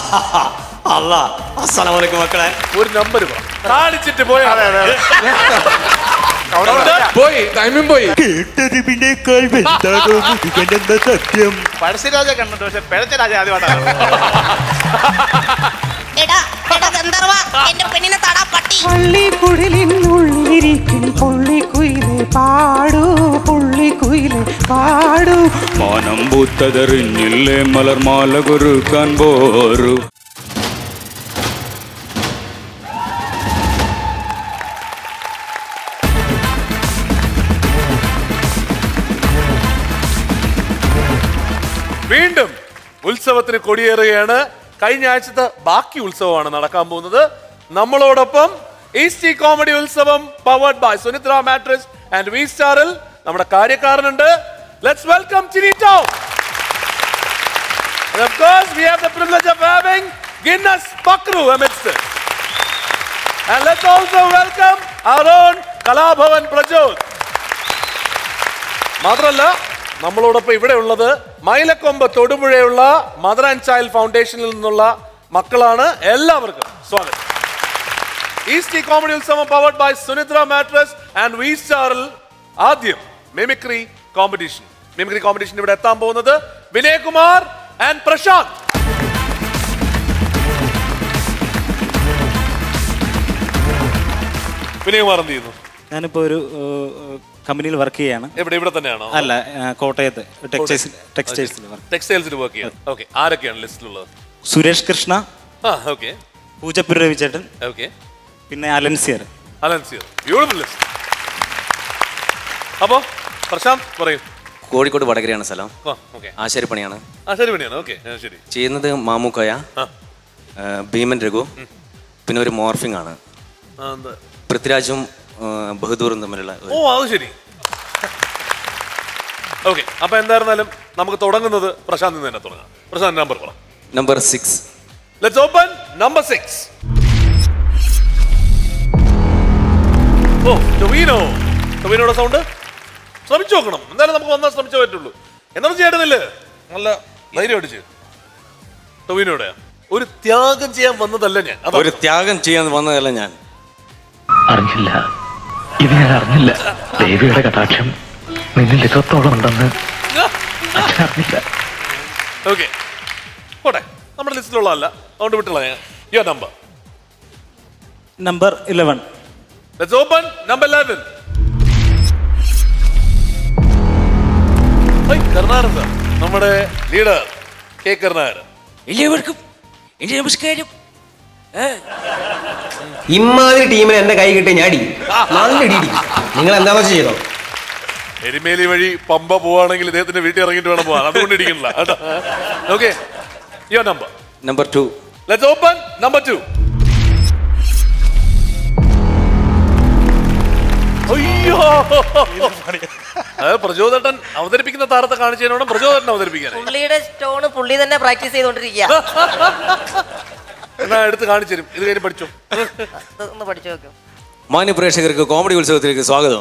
അല്ല അസ്സലാമലൈക്കും മക്കളെ ഒരു നമ്പർ കാണിച്ചിട്ട് പോയാ പോയി ടൈമിംഗ് പോയി കേട്ടറിവിനേക്കാൾ വലുതാണോ മുരുകനെന്ന സത്യം പഴശ്ശിരാജ കണ്ടിട്ട് പക്ഷെ പിഴച്ച രാജ ആദ്യമായിട്ടാണ് എടാ എടാ ഗന്ധർവ എന്റെ പെണ്ണിനെ തടാ പട്ടി പള്ളിക്കുഴലിനുള്ളിരിക്കും പുള്ളിക്കുയിലെ പാടൂ പുള്ളിക്കുയിലെ പാടൂ മാനം പൂത്തതെറിഞ്ഞില്ലേ മലർമാല കുറുക്കാൻ പോരു വീണ്ടും ഉത്സവത്തിന് കൊടിയേറുകയാണ് കഴിഞ്ഞ ആഴ്ചത്തെ ബാക്കി ഉത്സവമാണ് നടക്കാൻ പോകുന്നത് നമ്മളോടൊപ്പം ഈസ്റ്റി കോമഡി ഉത്സവം powered by Sunitra mattress and V സ്റ്റാറിൽ നമ്മുടെ കാര്യക്കാരനുണ്ട് ലെറ്റ്സ് വെൽക്കം ചിരിറ്റോ And of course, we have the privilege of having Guinness Pakru amidst us. And let's also welcome our own Kalabhavan Prajot. മാത്രമല്ല നമ്മളോടൊപ്പം ഇവിടെ ഉള്ളത് മൈലക്കൊമ്പ് തൊടുപുഴയുള്ള മദർ ആൻഡ് ചൈൽഡ് ഫൗണ്ടേഷനിൽ നിന്നുള്ള മക്കളാണ് എല്ലാവർക്കും സ്വാഗതം ഈസ്റ്റ് കോമഡി ഉത്സവം powered by Sunitra mattress and V സ്റ്റാറിൽ ആദ്യം മിമിക്രി കോമ്പറ്റീഷൻ മിമിക്രി കോമ്പറ്റീഷൻ ഇവിടെ എത്താൻ പോകുന്നത് വിനയകുമാർ ആൻഡ് പ്രശാന്ത് വിനയകുമാർ എന്ത് ചെയ്യുന്നു ഞാനിപ്പോൾ ഒരു കമ്പനിയിൽ വർക്ക് ചെയ്യാണ് എവിടെ ഇവിടെ തന്നെയാണോ അല്ല ആ, കോട്ടയത്ത് ടെക്സ്റ്റൈൽസ് ടെക്സ്റ്റൈൽസിൽ വർക്ക് ടെക്സ്റ്റൈൽസിൽ വർക്ക് ചെയ്യാൻ ഓക്കെ ആരൊക്കെയാണ് ലിസ്റ്റിലുള്ളത് സുരേഷ് കൃഷ്ണ ആ ഓക്കെ പൂജപ്പുര രവിചേട്ടൻ ഓക്കെ പിന്നെ അലൻസിയർ അലൻസിയർ ബ്യൂട്ടിഫുൾ ലിസ്റ്റ് അപ്പോ പ്രശാന്ത് പറയൂ കോഴിക്കോട് വടകരയാണ് സ്ഥലം ആ ഓക്കെ ആശാരിപ്പണിയാണ് ആ ശരി പണിയാണ് ഓക്കെ ശരി ചെയ്യുന്നത് മാമുക്കോയ ആ. ആ, ഭീമൻ രഘു പിന്നെ ഒരു മോർഫിംഗ് ആണ് ആ, എന്താ പൃഥ്വിരാജും ആ, ബഹദൂറും തമ്മിലുള്ള ഒരു- ഓ അത് ശരി ഓക്കെ അപ്പൊ എന്തായിരുന്നാലും നമുക്ക് തുടങ്ങുന്നത് പ്രശാന്തിൽ നിന്ന് തന്നെ തുടങ്ങാം പ്രശാന്ത് നമ്പർ പറ number six let's open number six ഓ ടൊവീനോ ടൊവീനോടെ സൗണ്ട് ശ്രമിച്ചു നോക്കണം എന്തായാലും നമുക്ക് വന്നാൽ ശ്രമിച്ചേ പറ്റുള്ളൂ എന്താണ് ചെയ്യേണ്ടതില്ലേ നല്ല ധൈര്യമായിട്ട് ചെയ്യും ടൊവീനോടെ ഒരു ത്യാഗം ചെയ്യാൻ വന്നതല്ല ഞാൻ അതാ. ഒരു ത്യാഗം ചെയ്യാൻ വന്നതല്ല ഞാൻ അറിഞ്ഞില്ല ഇത് ഞാൻ അറിഞ്ഞില്ല ദേവിയുടെ കടാക്ഷം നിന്നിൽ ഇത്രത്തോളം ഉണ്ടെന്ന് അച്ഛൻ അറിഞ്ഞില്ല ഓക്കെ പോട്ടെ നമ്മുടെ ലിസ്റ്റിലുള്ളതല്ല അതുകൊണ്ട് വിട്ടുള്ള യോ number number eleven let's open number 11 hi Karnataka sir നമ്മുടെ ലീഡർ കെ കർണാടക എല്ലാവർക്കും എന്റെ നമസ്കാരം ഇമാതിരി ടീമിന് എന്റെ കൈ കിട്ടിയ ഞാൻ അടിക്കും നല്ല ഇടി നിങ്ങൾ എന്താണെന്ന് വെച്ച് ചെയ്തോ എരുമേലി വഴി പമ്പ പോവാണെങ്കിൽ ഇദ്ദേഹത്തിന്റെ വീട്ടിൽ ഇറങ്ങിയിട്ട് വേണം പോവാൻ അതുകൊണ്ട് ഇടിക്കണില്ല കേട്ടോ okay your number number two let's open number two അയ്യോ അത് പ്രചോദട്ടൻ അവതരിപ്പിക്കുന്ന താരത്തെ കാണിച്ചതിനോട് പ്രചോദട്ടൻ അവതരിപ്പിക്കാൻ പുള്ളിയുടെ സ്റ്റോണ് പുള്ളി തന്നെ പ്രാക്ടീസ് ചെയ്തോണ്ടിരിക്കുക എന്നാ എടുത്ത് കാണിച്ചു തരും ഇത് കഴിഞ്ഞ് പഠിച്ചോ ഒന്ന് പഠിച്ചു നോക്കും മാന്യ പ്രേക്ഷകർക്ക് കോമഡി ഉത്സവത്തിലേക്ക് സ്വാഗതം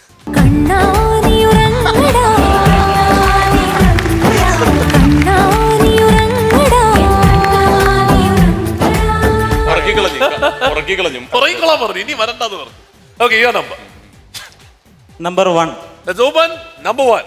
ഉറക്കിക്കളഞ്ഞു ഉറക്കിക്കളാൻ പറഞ്ഞു ഇനി വരണ്ടെന്ന് പറഞ്ഞു okay your number number one let's open number one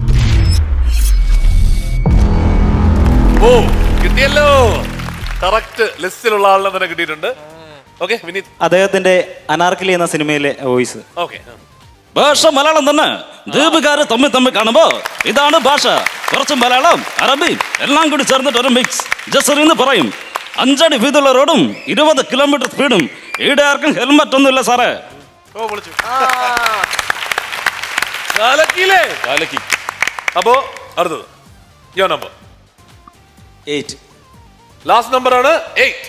ഓ കിട്ടിയല്ലോ കറക്റ്റ് ലിസ്റ്റിലുള്ള ആളിനെ തന്നെ കിട്ടിയിട്ടുണ്ട് ഓക്കെ വിനീത് അദ്ദേഹത്തിന്റെ അനാർക്കലി എന്ന സിനിമയിലെ വോയിസ് ഓക്കെ ഭാഷ മലയാളം തന്നെ ദ്വീപുകാര് തമ്മിൽ തമ്മിൽ കാണുമ്പോ ഇതാണ് ഭാഷ കുറച്ച് മലയാളം അറബി എല്ലാം കൂടി ചേർന്നിട്ട് ഒരു മിക്സ് ജസറി എന്ന് പറയും അഞ്ചടി വീതിയുള്ള റോഡും ഇരുപത് കിലോമീറ്റർ സ്പീഡും ഇവിടെ ആർക്കും ഹെൽമറ്റ് ഒന്നുമില്ല സാറേ ഓ വിളിച്ചു കാലക്കിയില്ലേ കാലക്കി അപ്പോ അടുത്തത് your number eight last number ആണ് എയ്റ്റ്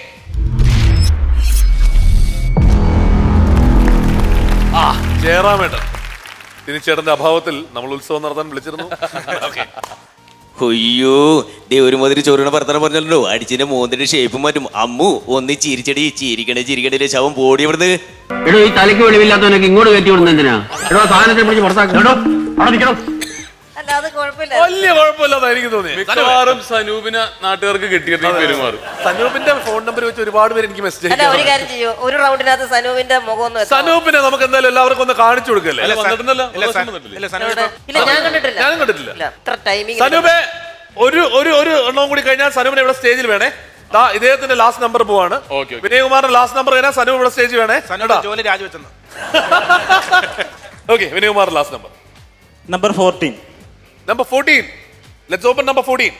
ആ ജയറാമേട്ടൻ തിരിച്ചേട്ടന്റെ അഭാവത്തിൽ നമ്മൾ ഉത്സവം നടത്താൻ വിളിച്ചിരുന്നു ഓക്കെ അയ്യോ ദേ ഒരുമാതിരി ചോറിനെ വർത്തനം പറഞ്ഞല്ലോ അടിച്ചിന്റെ മോന്തിന്റെ ഷേപ്പ് മാറ്റും അമ്മു ഒന്ന് ചിരിച്ചടി ചിരിക്കണേ ചിരിക്കണേ ശവം പോടി ഇവിടുന്ന് എടോ ഈ തലയ്ക്ക് വെളിവില്ലാത്തവനൊക്കെ ഇങ്ങോട്ട് കയറ്റി വിടുന്ന എന്തിനാ എടോ സാധനത്തെ പിടിച്ച് പുറത്താക്കി എടോ അവിടെ നിൽക്കണം അല്ല അത് കുഴപ്പമില്ല കുഴപ്പമില്ല വലിയ കുഴപ്പമില്ലാതെ എനിക്ക് തോന്നി മിക്കവാറും സനൂപിനെ നാട്ടുകാർക്ക് കിട്ടിയിട്ട് പെരുമാറും സനൂപിന്റെ ഫോൺ നമ്പർ വെച്ച് ഒരുപാട് പേര് എനിക്ക് മെസ്സേജ് അല്ല ഒരു കാര്യം ചെയ്യൂ ഒരു റൗണ്ടിനകത്ത് സനുവിന്റെ മുഖം ഒന്ന് വെച്ചോ. സനൂപിനെ നമുക്ക് എന്തായാലും എല്ലാവർക്കും ഒന്ന് കാണിച്ചു കൊടുക്കല്ലേ അല്ല, വന്നിട്ടുണ്ടല്ലോ? ഇല്ല, ഒരു സ- പ്രാവശ്യം വന്നിട്ടില്ലേ? ഇല്ല, സനൂപ് എവിടെ? ഇല്ല ഞാൻ കണ്ടിട്ടില്ല ഞാനും കണ്ടിട്ടില്ല ഇല്ല ഇത്ര ടൈമിംഗ് സനൂപെ ഒരു ഒരു ഒരു എണ്ണവും കൂടി കഴിഞ്ഞാൽ സനൂപിനെ ഇവിടെ സ്റ്റേജിൽ വേണേ ദാ ഇദ്ദേഹത്തിന്റെ ലാസ്റ്റ് നമ്പർ പോവാണ് ഓക്കെ, ഓക്കെ. വിനയകുമാറിന്റെ ലാസ്റ്റ് നമ്പർ കഴിഞ്ഞാൽ സനൂപ് ഇവിടെ സ്റ്റേജ് വേണേ സനൂപ് ജോലി രാജിവെച്ചെന്ന് ഓക്കെ വിനയകുമാറിന്റെ last number number fourteen number fourteen let's open number fourteen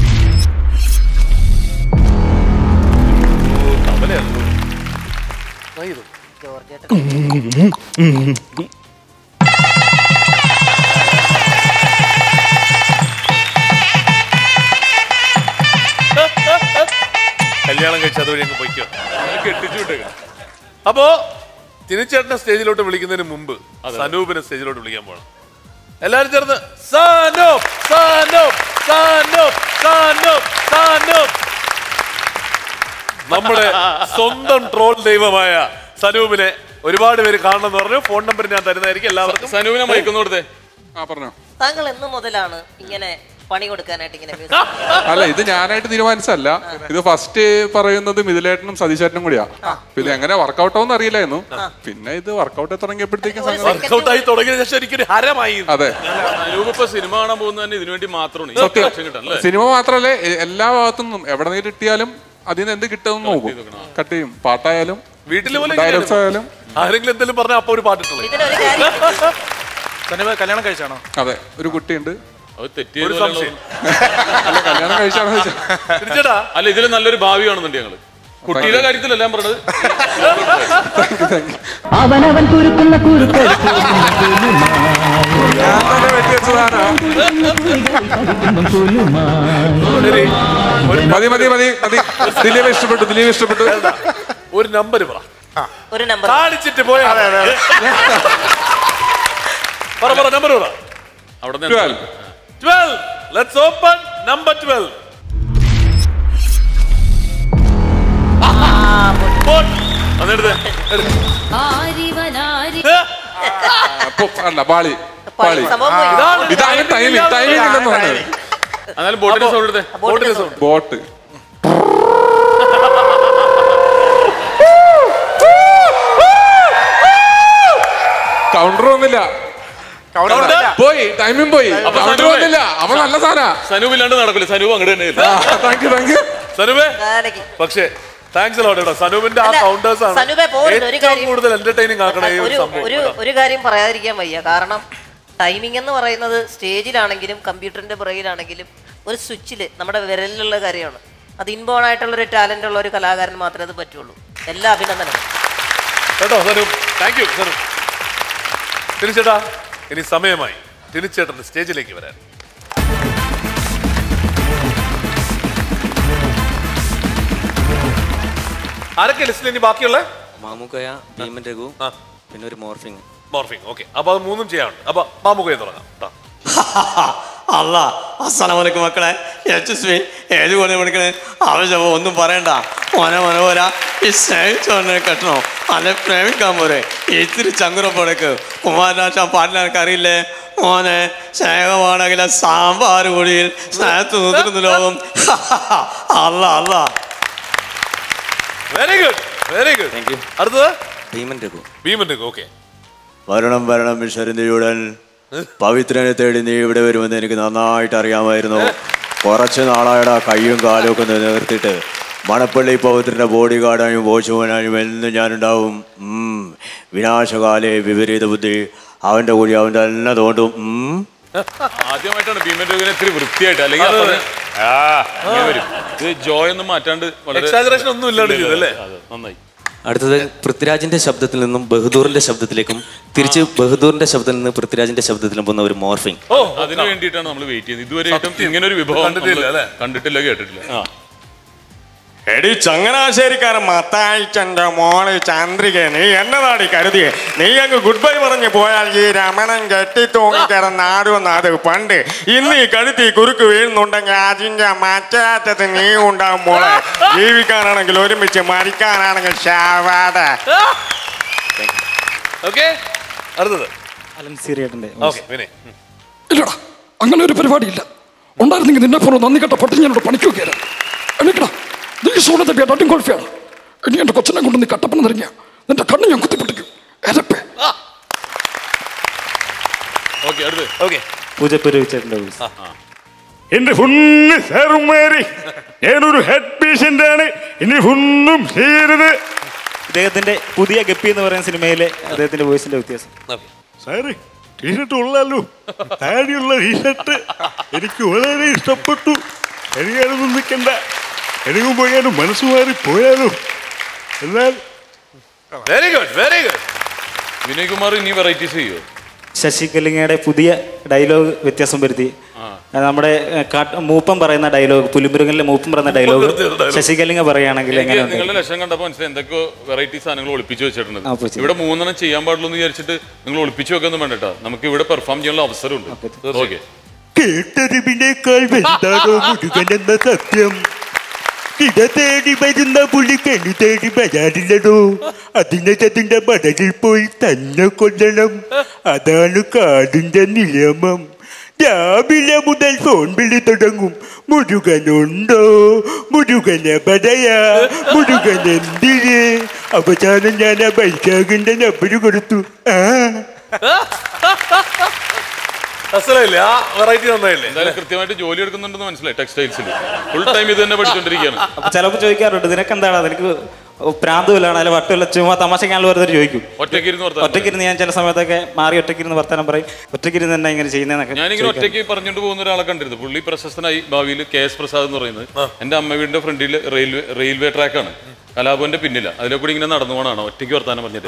കല്യാണം കഴിച്ച് അതുവഴി അങ്ങ് പൊയ്ക്കോ കെട്ടിച്ചു വിട്ടേക്കാം അപ്പോ തിരിച്ചേട്ടനെ സ്റ്റേജിലോട്ട് വിളിക്കുന്നതിന് മുമ്പ് സനൂപിനെ സ്റ്റേജിലോട്ട് വിളിക്കാൻ പോകണം എല്ലാരും ചേർന്ന് സനൂപ് സനൂപ് സനൂപ് സനൂപ് സനൂപ് നമ്മുടെ സ്വന്തം ട്രോൾ ദൈവമായ സനൂപിനെ ഒരുപാട് പേര് കാണണമെന്ന് പറഞ്ഞു ഫോൺ നമ്പർ ഞാൻ തരുന്നതായിരിക്കും എല്ലാവർക്കും സനൂപിനെ മയക്കുന്നു കൊടുത്തേ ആ പറഞ്ഞോ താങ്കൾ എന്ന് മുതലാണ് ഇങ്ങനെ പണി കൊടുക്കാനായിട്ട് ഇങ്ങനെ music? അല്ല ഇത് ഞാനായിട്ട് തീരുമാനിച്ചല്ല ഇത് ഫസ്റ്റ് പറയുന്നത് മിഥിലേട്ടനും സതീശേട്ടനും കൂടിയാ പിന്നെ എങ്ങനെ വർക്കൗട്ട് ആവും അറിയില്ലായിരുന്നു പിന്നെ ഇത് വർക്കൗട്ട് തുടങ്ങിയപ്പോഴത്തേക്കും സംഗതി- വർക്കൗട്ടായി തുടങ്ങിയ ശേഷം എനിക്കൊരു ഹരമായി അതെ സനൂപ് ഇപ്പൊ സിനിമ കാണാൻ പോകുന്നത് തന്നെ ഇതിനു വേണ്ടി മാത്രമാണ് ഈ സത്യം action കിട്ടാൻ അല്ലേ സിനിമ മാത്രല്ലേ എ- എല്ലാ ഭാഗത്തുനിന്നും എവിടെ നിന്ന് കിട്ടിയാലും അതിന് എന്ത് കിട്ടുമെന്ന് നോക്കും കട്ട് ചെയ്യും പാട്ടായാലും വീട്ടിൽ പോലും ഡയലോഗ്സ് ആയാലും ആരെങ്കിലും എന്തെങ്കിലും പറഞ്ഞാൽ അപ്പൊ ഒരു പാട്ടിട്ടുള്ളത് ഇതിനൊരു കാര്യം സനൂപ് കല്യാണം കഴിച്ചാണോ അതെ ഒരു കുട്ടിയുണ്ട് അത് ഒരു തെറ്റിയത് സംശയം അല്ല കല്യാണം കഴിച്ചാണോ ചോദിച്ചാ തിരിച്ചടാ അല്ല ഇതിൽ നല്ലൊരു ഭാവി കാണുന്നുണ്ട് ഞങ്ങള് കുട്ടിയുടെ കാര്യത്തിലല്ല ഞാൻ പറഞ്ഞത് അവനവൻ കുരുക്കുന്ന കുരുക്കൾ ഞാൻ തന്നെ വെട്ടിവെച്ചതാണ് ശരി ഒരു മതി മതി മതി മതി ദിലീപ് ഇഷ്ടപ്പെട്ടു ദിലീപ് ഇഷ്ടപ്പെട്ടു ഒരു നമ്പർ പറ ഒരു നമ്പർ കാണിച്ചിട്ട് പോയാ പറ പറ നമ്പർ പറ അവിടെ twelve twelve let's open number twelve അതെടുത്തേ അപ്പൊ അല്ല പാളി പാളി സംഭവം പോയി. ഇതാണ് ഇതാണ് ടൈമിംഗ് ടൈമിംഗ് ഇല്ലെന്ന് പറഞ്ഞത് എന്നാലും ബോട്ടിന്റെ സൗണ്ട് എടുത്തേ ബോട്ടിന്റെ സൗണ്ട് ബോട്ട് കൗണ്ടർ ഒന്നുമില്ല പോയി ടൈമിംഗ് പോയി അപ്പൊ കൗണ്ടർ സനൂപേ. ഒന്നുമില്ല അപ്പൊ നല്ല സാധന സനൂപ് ഇല്ലാണ്ട് നടക്കില്ല സനൂപ് അങ്ങോട്ട് തന്നെ താങ്ക് യു താങ്ക് യു സനുവേ കാലക്ക്. പക്ഷേ താങ്ക്സ് അലോട്ട് കേട്ടോ സനുവിന്റെ ആ അല്ല, കൗണ്ടേഴ്സ് ആണ് സനുവേ പോരുത്, ഒരു ഏറ്റവും കാര്യം- കൂടുതൽ എന്റർടൈനിങ് ആക്കണ ഈ ഒരു ഒരു സംഭവം ഒരു ഒരു കാര്യം പറയാതിരിക്കാൻ വയ്യ കാരണം ടൈമിംഗ് എന്ന് പറയുന്നത് സ്റ്റേജിലാണെങ്കിലും കമ്പ്യൂട്ടറിന്റെ പുറകിലാണെങ്കിലും ഒരു സ്വിച്ചിൽ നമ്മുടെ വിരലിലുള്ള കാര്യമാണ് അത് ഇൻബോൺ ആയിട്ടുള്ള ഒരു ടാലന്റ് ഉള്ള ഒരു കലാകാരൻ മാത്രമേ അത് പറ്റുള്ളൂ എല്ലാ അഭിനന്ദനവും കേട്ടോ സനു താങ്ക് യു സനു തിരിച്ചേട്ടാ ഇനി സമയമായി തിരിച്ചേട്ടന്റെ സ്റ്റേജിലേക്ക് വരാൻ ആരൊക്കെ ലിസ്റ്റിൽ ഇനി ബാക്കിയുള്ള മാമുക്കയ ഭീമൻ രഘു പിന്നെ ഒരു മോർഫിങ് മോർഫിംഗ് ഓക്കെ അപ്പൊ അത് മൂന്നും ചെയ്യാനുണ്ട് അപ്പൊ മാമുകയെ തുടങ്ങാം ട്ടാ. അല്ല അസ്സലാമലൈക്കും മക്കളെ യശസ്വി ഏത് പോലെ പഠിക്കണേ ആവശ്യം ഒന്നും പറയണ്ട മോനെ മനോഹര ഈ സ്നേഹിച്ചോനെ കെട്ടണോ അല്ലെ പ്രേമിക്കാൻ പോരെ ഇത്തിരി ചങ്കുറപ്പടക്ക് കുമാരനാശാൻ പാട്ടിൽ എനിക്ക് അറിയില്ലേ മോനെ സ്നേഹമാണെങ്കിലെ സാമ്പാർ കൂടിയിൽ സ്നേഹത്ത് നോക്കുന്നു ലോകം അല്ല അല്ല very good very good thank you അടുത്തത് ഭീമൻ രഘു ഭീമൻ ഓക്കെ വരണം വരണം വിശ്വരന്തിയുടൻ പവിത്രനെ തേടി നീ ഇവിടെ വരുമെന്ന് എനിക്ക് നന്നായിട്ട് അറിയാമായിരുന്നു കുറച്ച് നാളായുടെ കയ്യും കാലും ഒക്കെ നിലനിർത്തിയിട്ട് മണപ്പള്ളി പവിത്രന്റെ ബോഡി ഗാർഡായും വാച്ച്മാനായും എന്നും ഞാനുണ്ടാവും ഉം. വിനാശകാലേ വിപരീത ബുദ്ധി അവന്റെ കൂടി അവൻ തന്നെ തോണ്ടും ഉം. ആദ്യമായിട്ടാണ് ഭീമൻ രഘുവിനെ ഇത്തിരി വൃത്തിയായിട്ട് അല്ലെങ്കിൽ അതെ, അപ്പുറത്ത് ആ, ഇങ്ങനെ വരും. ഇത് ജോയ് ഒന്നും മാറ്റാണ്ട് വളരെ Exaggeration ഒന്നും ഇല്ലാണ്ട് ചെയ്തു, അല്ലേ? അതെ, നന്നായി അടുത്തത് പൃഥ്വിരാജിന്റെ ശബ്ദത്തിൽ നിന്നും ബഹദൂറിന്റെ ശബ്ദത്തിലേക്കും തിരിച്ച് ബഹദൂറിന്റെ ശബ്ദത്തിൽ നിന്ന് പൃഥ്വിരാജിന്റെ ശബ്ദത്തിലും പോകുന്ന ഒരു മോർഫിംഗ് ഓ അതിനു വേണ്ടിയിട്ടാണ് നമ്മൾ വെയിറ്റ് ചെയ്യുന്നത് ഇതുവരെയായിട്ടും ഇങ്ങനെ ഒരു വിഭവം കണ്ടിട്ടില്ല, നമ്മള് അല്ലേ? കണ്ടിട്ടില്ല കേട്ടിട്ടില്ല ആ എടി ചങ്ങനാശ്ശേരിക്കാരൻ മത്തായിച്ചന്റെ മോള് ചന്ദ്രിക നീ എന്നതാടി കരുതിയെ നീ അങ്ങ് ഗുഡ് ബൈ പറഞ്ഞു പോയാൽ ഈ രമണൻ കെട്ടി തൂങ്ങിക്കിടന്ന് ആടുമെന്ന് അത് പണ്ട് ഇന്ന് ഈ കഴുത്തി കുറുക്ക് വീഴുന്നുണ്ടെങ്കിൽ അതിന്റെ മറ്റേറ്റത്ത് നീ ഉണ്ടാവും മോളെ ജീവിക്കാനാണെങ്കിൽ ഒരുമിച്ച് മരിക്കാനാണെങ്കിൽ ശാവാട ഓക്കെ അടുത്തത് അലൻ സീരിയേട്ടന്റെ ഓക്കെ വിനയ് ഇല്ലടാ അങ്ങനെ ഒരു പരിപാടിയില്ല ഉണ്ടായിരുന്നെങ്കിൽ നിന്നെ പോലെ നന്ദി കെട്ട പൊട്ടി ഞാനോട് പണിക്ക് വെക്കുകയാണ് എണീക്കടാ നീ സോണ തപ്പിയ ഡട്ടും കോൾഫിയാണ് ഇനി എൻ്റെ കൊച്ചിനെ കൊണ്ട് നീ കട്ടപ്പന നിറങ്ങിയ നിന്റെ കണ്ണ് ഞാൻ കുത്തിപ്പൊട്ടിക്കും എരപ്പേ ഓക്കെ അടുത്ത് ഓക്കെ പൂജപ്പുര ചേട്ടൻ്റെ വോയിസ് എന്റെ പൊന്ന് സാറുമാരെ ഞാനൊരു ഹെഡ് പേഷ്യന്റ് ആണ് ഇനി ഒന്നും ചെയ്യരുത് ഇദ്ദേഹത്തിന്റെ പുതിയ ഗപ്പി എന്ന് പറയുന്ന സിനിമയിലെ അദ്ദേഹത്തിന്റെ വോയിസിന്റെ വ്യത്യാസം സാറ് ടീഷർട്ട് ഉള്ളല്ലോ താടിയുള്ള ടീഷർട്ട് എനിക്ക് വളരെ ഇഷ്ടപ്പെട്ടു എനിക്കതൊന്നും നിൽക്കണ്ട എനിക്കും പോയാലും മനസ്സ് മാറി പോയാലും എന്നാൽ very good very good Vinay Kumar ഇനി വെറൈറ്റീസ് ചെയ്യോ ശശി കലിങ്ങയുടെ പുതിയ ഡയലോഗ് വ്യത്യാസം വരുത്തി അത് നമ്മുടെ ഏഹ്, കാട്ട് മൂപ്പം പറയുന്ന ഡയലോഗ് പുലിമുരുകനിലെ മൂപ്പം പറയുന്ന ഡയലോഗ് ശശി കലിംഗ പറയുകയാണെങ്കിൽ എനിക്ക് എങ്ങനെയുണ്ട് നിങ്ങളുടെ ലക്ഷം കണ്ടപ്പോൾ മനസ്സിലായി എന്തൊക്കെയോ വെറൈറ്റി സാധനങ്ങൾ ഒളിപ്പിച്ചു വെച്ചിട്ടുണ്ട് ആ, ഒളിപ്പിച്ചു. ഇവിടെ മൂന്നെണ്ണം ചെയ്യാൻ പാടുള്ളൂ എന്ന് വിചാരിച്ചിട്ട് നിങ്ങൾ ഒളിപ്പിച്ചു വെക്കൊന്നും വേണ്ട കേട്ടോ നമുക്ക് ഇവിടെ പെർഫോം ചെയ്യാനുള്ള അവസരമുണ്ട് ഓക്കെ കേട്ടറിവിനേക്കാൾ വലുതാണോ മുരുകൻ എന്ന സത്യം കിട തേടി വരുന്ന പുലി കെണി തേടി വരാറില്ലടോ അതിനെ അതിന്റെ മടലിൽ പോയി തന്നെ കൊല്ലണം അതാണ് കാടിന്റെ നിയമം രാവിലെ മുതൽ ഫോൺ വിളി തുടങ്ങും മുരുകനുണ്ടോ മുരുകനെ പറയാ മുരുകൻ എന്തിന് അവസാനം ഞാൻ ആ ബൈശാഖിന്റെ നമ്പര് കൊടുത്തു ആ അസലല്ലേ ആ വെറൈറ്റി നന്നായില്ലേ എന്തായാലും കൃത്യമായിട്ട് ജോലി എടുക്കുന്നുണ്ടെന്ന് മനസ്സിലായി ടെക്സ്റ്റൈൽസിൽ ഫുൾ ടൈം ഇത് തന്നെ പഠിച്ചോണ്ടിരിക്കുകയാണ് അപ്പൊ ചിലപ്പോൾ ചോദിക്കാറുണ്ട് നിനക്ക് എന്താണ് നിനക്ക് പ്രാന്തമില്ലാണ് അല്ലെ വട്ടമില്ല ചുമ്മാ തമാശക്കാനുള്ള വെറുതെ ചോദിക്കും ഒറ്റയ്ക്ക് ഇരുന്ന് വർത്താനം ഒറ്റയ്ക്കിരുന്ന് ഞാൻ ചില സമയത്തൊക്കെ മാറി ഒറ്റയ്ക്കിരുന്ന് വർത്താനം പറയും ഒറ്റയ്ക്കിരുന്ന് തന്നെ ഇങ്ങനെ ചെയ്യുന്നതെന്നൊക്കെ ഞാനിങ്ങനെ ചോദിക്കാറുണ്ട്. ഒറ്റയ്ക്ക് പറഞ്ഞുകൊണ്ട് പോകുന്ന ഒരാളെ കണ്ടിരുന്നു പുള്ളി പ്രശസ്തനായി ഭാവിയിൽ കെ എസ് പ്രസാദ് എന്ന് പറയുന്നത് എന്റെ അമ്മ വീടിന്റെ ഫ്രണ്ടിൽ റെയിൽവേ റെയിൽവേ ട്രാക്കാണ് കലാഭവന്റെ പിന്നില്ല അതിലെ കൂടി ഇങ്ങനെ നടന്നു പോകണാണ് ഒറ്റയ്ക്ക് വർത്താനം പറഞ്ഞിട്ട്